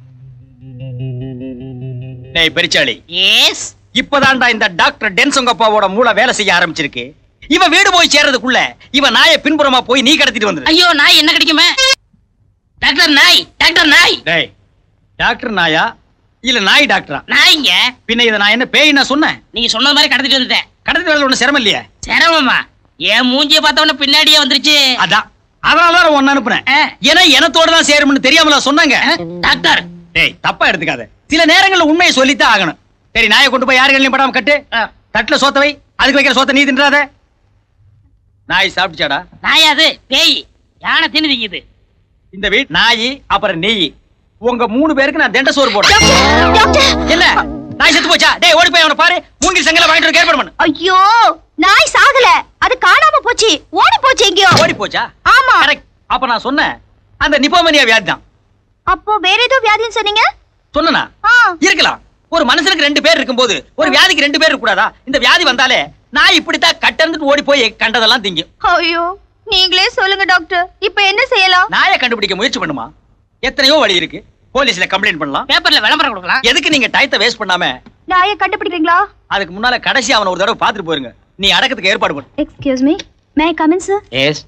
டேய் பெரிச்சாளி எஸ் இப்பதான்டா இந்த டாக்டர் டென்சங்கப்பாவோட மூளை வேலை செய்ய ஆரம்பிச்சிருக்கு இவன் வீடு போய் சேர்றதுக்குள்ள இவன் நாயை பின்புறமா போய் நீ கடத்திட்டு வந்துரு ஐயோ நாய் என்ன கிடைக்குமே டாக்டர் நாய் டாக்டர் நாய் டேய் டாக்டர் நாயா இல்ல நாய் டாக்டரா நாய்ங்க பின்ன இதை நான் என்ன பேய் நான் சொன்னேன் நீங்க சொன்ன மாதிரி கடத்திட்டு வந்துட்டேன் கடத்திட்டு வரல ஒண்ணு சிரமம் இல்லையே சிரமமா என் மூஞ்சிய பார்த்த உடனே பின்னாடியே வந்துருச்சு அதான் அதனால தான் ஒன்னு அனுப்புனேன் ஏன்னா எனத்தோட தான் சேரும்னு தெரியாமல சொன்னாங்க டாக்டர் டேய் தப்பா எடுத்துக்காத சில நேரங்கள்ல உண்மையை சொல்லித்தான் ஆகணும் சரி நாயை கொண்டு போய் யாரு கண்ணிலையும் படாம கட்டு தட்டுல சோத்த வை அதுக்கு வைக்கிற சோத்த நீ தின்றாத நாய் சாப்பிட்டுச்சாடா நாயாது பேய் யானை தின்னு திங்குது இந்த வீட் நாய் அப்புறம் நெய் உங்க மூணு பேருக்கு நான் தெண்ட சோறு போடுறேன் என்ன நாய் செத்து போச்சா டேய் ஓடி போய் அவனை பாரு மூங்கில் சங்கல வாங்கிட்டு வந்து ஏற்பாடு பண்ணு ஐயோ நாய் சாகல அது காணாம போச்சு ஓடி போச்சு எங்கேயோ ஓடி போச்சா ஆமா கரெக்ட் அப்ப நான் சொன்னேன் அந்த நிப்போமனியா வியாதி தான் அப்போ வேற ஏதோ வியாதின்னு சொன்னீங்க சொன்னனா ஆ. இருக்கலாம் ஒரு மனுஷனுக்கு ரெண்டு பேர் இருக்கும்போது ஒரு வியாதிக்கு ரெண்டு பேர் கூடாதா இந்த வியாதி வந்தாலே நான் இப்படித்தான் கட்டர்ந்துட்டு ஓடி போய் கண்டதெல்லாம் திங்கும் ஐயோ நீங்களே சொல்லுங்க டாக்டர் இப்போ என்ன செய்யலாம் நாயை கண்டுபிடிக்க முயற்சி பண்ணுமா எத்தனையோ வழி இருக்கு போலீஸ்ல கம்ப்ளைண்ட் பண்ணலாம் பேப்பர்ல விளம்பரம் கொடுக்கலாம் எதுக்கு நீங்க டயத்தை வேஸ்ட் பண்ணாம நாயை கண்டுபிடிக்கிறீங்களா அதுக்கு முன்னால கடைசி அவனை ஒரு தடவை பாத்துட்டு போயிருங்க நீ அடக்கத்துக்கு ஏற்பாடு பண்ணு excuse me may come in sir yes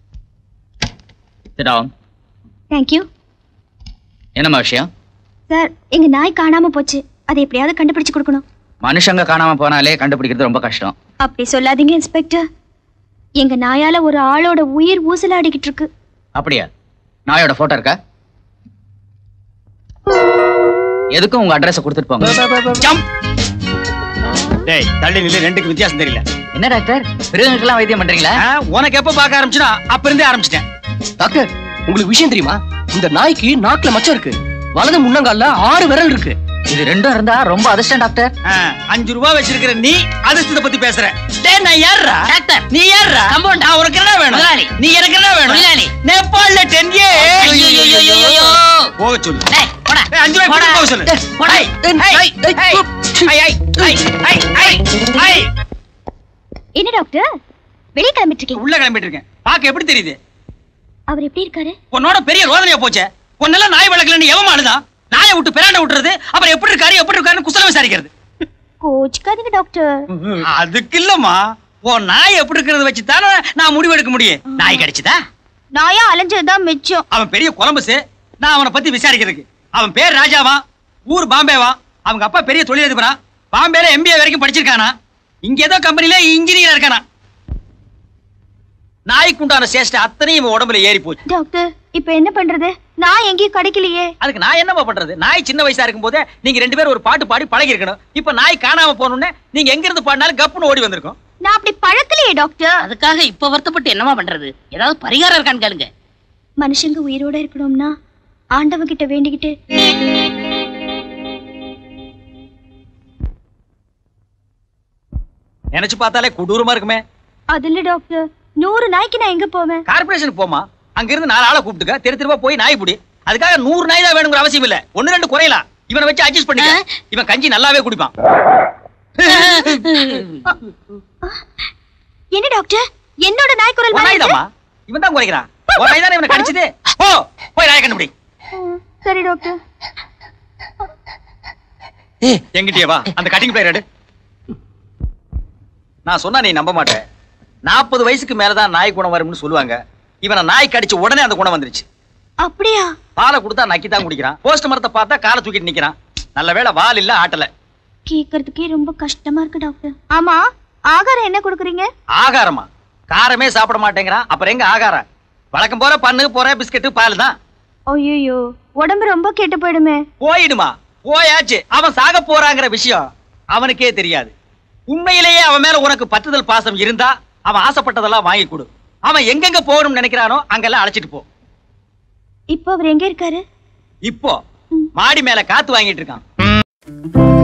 down thank you என்னம்மா விஷயம் சார் எங்க நாய் காணாம போச்சு அதை எப்படியாவது கண்டுபிடிச்சு கொடுக்கணும் மனுஷங்க காணாம போனாலே கண்டுபிடிக்கிறது ரொம்ப கஷ்டம் அப்படி சொல்லாதீங்க இன்ஸ்பெக்டர் எங்க நாயால ஒரு ஆளோட உயிர் ஊசலாடிக்கிட்டு இருக்கு அப்படியா நாயோட போட்டோ இருக்கா எதுக்கும் உங்க அட்ரஸ் கொடுத்துட்டு போங்க ஜம்ப் டேய் தள்ளி நில்லு ரெண்டுக்கு வித்தியாசம் தெரியல என்ன டாக்டர் மிருகங்களுக்கெல்லாம் வைத்தியம் பண்றீங்களா ஆ, உனக்கு எப்ப பார்க்க ஆரம்பிச்சுனா அப்ப இருந்தே ஆரம்பிச்சிட்டேன் டாக்டர் உங்களுக்கு விஷயம் தெரியுமா இந்த நாய்க்கு நாக்குல மச்சம் இருக்கு வலது முன்னங்கால்ல ஆறு விரல் இருக்கு இது ரெண்டும் இருந்தா ரொம்ப அதிர்ஷ்டம் டாக்டர் ஆ, அஞ்சு ரூபாய் வச்சிருக்கிற நீ அதிர்ஷ்டத்தை பத்தி பேசுற டேய் நான் யாருடா டாக்டர் நீ யாருடா Compound. நான் உனக்கு என்ன வேணும் முதலாளி. நீ எனக்கு என்ன வேணும் முதலாளி. நேபாள்ல டென் ஏ ஐயையோயோயோயோ. போக சொல்லு டேய், போடா. ஏய், அஞ்சு ரூபாய் போடா. கொடுத்து போக சொல்லு போடா. ஐய், ஐய், ஐய், ஐய், ஐய், ஐய், ஐய், ஐய், ஐய். என்ன டாக்டர் வெளியே கிளம்பிட்டு இருக்கீங்க உள்ள கிளம்பிட்டு இருக்கேன் பாக்க எப்படி தெரியுது அவர் எப்படி இருக்காரு உன்னோட பெரிய ரோதனையா போச்சே உன்னெல்லாம் நாய் வளர்க்கலன்னு எவமானுதான் நாயை விட்டு பிராண்ட விட்டுறது அப்புறம் எப்படி இருக்காரு எப்படி இருக்காருன்னு குசலம் விசாரிக்கிறது கோச்சுக்காதீங்க டாக்டர் அதுக்கு இல்லம்மா உன் நாய் எப்படி இருக்கிறத வச்சு தானே நான் முடிவு எடுக்க முடியும் நாய் கிடைச்சுதா நாயா அலைஞ்சதுதான் மிச்சம் அவன் பெரிய கொலம்பஸ் நான் அவனை பத்தி விசாரிக்கிறதுக்கு அவன் பேர் ராஜாவா ஊர் பாம்பேவா அவங்க அப்பா பெரிய தொழிலதிபரா பாம்பேல எம்பிஏ வரைக்கும் படிச்சிருக்கானா இங்க ஏதோ கம்பெனில இன்ஜினியர் இருக்கானா நாய்க்கு உண்டான சேஷ்ட அத்தனையும் இவன் உடம்புல ஏறி போச்சு டாக்டர் இப்போ என்ன பண்றது நான் எங்கேயும் கிடைக்கலையே அதுக்கு நான் என்னப்பா பண்றது நாய் சின்ன வயசா இருக்கும் போதே நீங்க ரெண்டு பேரும் ஒரு பாட்டு பாடி பழகி இருக்கணும் இப்ப நாய் காணாம போனோடனே நீங்க எங்க இருந்து பாடினாலும் கப்புன்னு ஓடி வந்திருக்கும் நான் அப்படி பழக்கலையே டாக்டர் அதுக்காக இப்ப வருத்தப்பட்டு என்னமா பண்றது ஏதாவது பரிகாரம் இருக்கான்னு கேளுங்க மனுஷங்க உயிரோட இருக்கணும்னா ஆண்டவன் கிட்ட வேண்டிக்கிட்டு நினைச்சு பார்த்தாலே கொடூரமா இருக்குமே அது இல்ல டாக்டர் நூறு நாய்க்கு நான் எங்க போவேன் கார்பரேஷனுக்கு போமா அங்க இருந்து நாலு ஆளை கூப்பிட்டுக்க தெரு தெருவா போய் நாய் பிடி அதுக்காக நூறு நாய் தான் வேணுங்கிற அவசியம் இல்ல ஒண்ணு ரெண்டு குறையலாம் இவனை வச்சு அட்ஜஸ்ட் பண்ணிக்க இவன் கஞ்சி நல்லாவே குடிப்பான் என்ன டாக்டர் என்னோட நாய் குரல் உன் மாதிரி நாய் தாம்மா இவன் தான் குறைக்கிறான் ஒரு நாய் தானே இவனை கடிச்சது போ போய் நாயை கண்டுபிடி இருக்கு. சரி டாக்டர் எங்கிட்டயே வா அந்த கட்டிங் பிளேயர் எடு நான் சொன்னா நீ நம்ப மாட்டேன் நாற்பது வயசுக்கு மேலதான் நாய் குணம் வரும்னு சொல்லுவாங்க இவனை நாய் கடிச்ச உடனே அந்த குணம் வந்துருச்சு அப்படியா பாலை கொடுத்தா நக்கி தான் குடிக்கிறான் போஸ்ட் மரத்தை பார்த்தா காலை தூக்கிட்டு நிக்கிறான் நல்ல வேளை வால் இல்ல ஆட்டல கேக்குறதுக்கே ரொம்ப கஷ்டமா இருக்கு டாக்டர் ஆமா ஆகாரம் என்ன கொடுக்குறீங்க ஆகாரமா காரமே சாப்பிட மாட்டேங்கிறான் அப்புறம் எங்க ஆகாரம் வழக்கம் போற பண்ணு போற பிஸ்கட்டு பால் தான் ஐயோ உடம்பு ரொம்ப கெட்டு போயிடுமே போயிடுமா போயாச்சு அவன் சாக போறாங்கிற விஷயம் அவனுக்கே தெரியாது உண்மையிலேயே அவன் மேல உனக்கு பற்றுதல் பாசம் இருந்தா அவன் ஆசைப்பட்டதெல்லாம் வாங்கி கொடு அவன் எங்கெங்க போகணும்னு நினைக்கிறானோ அங்கெல்லாம் அழைச்சிட்டு போ இப்போ அவர் எங்க இருக்காரு இப்போ மாடி மேல காத்து வாங்கிட்டு இருக்கான்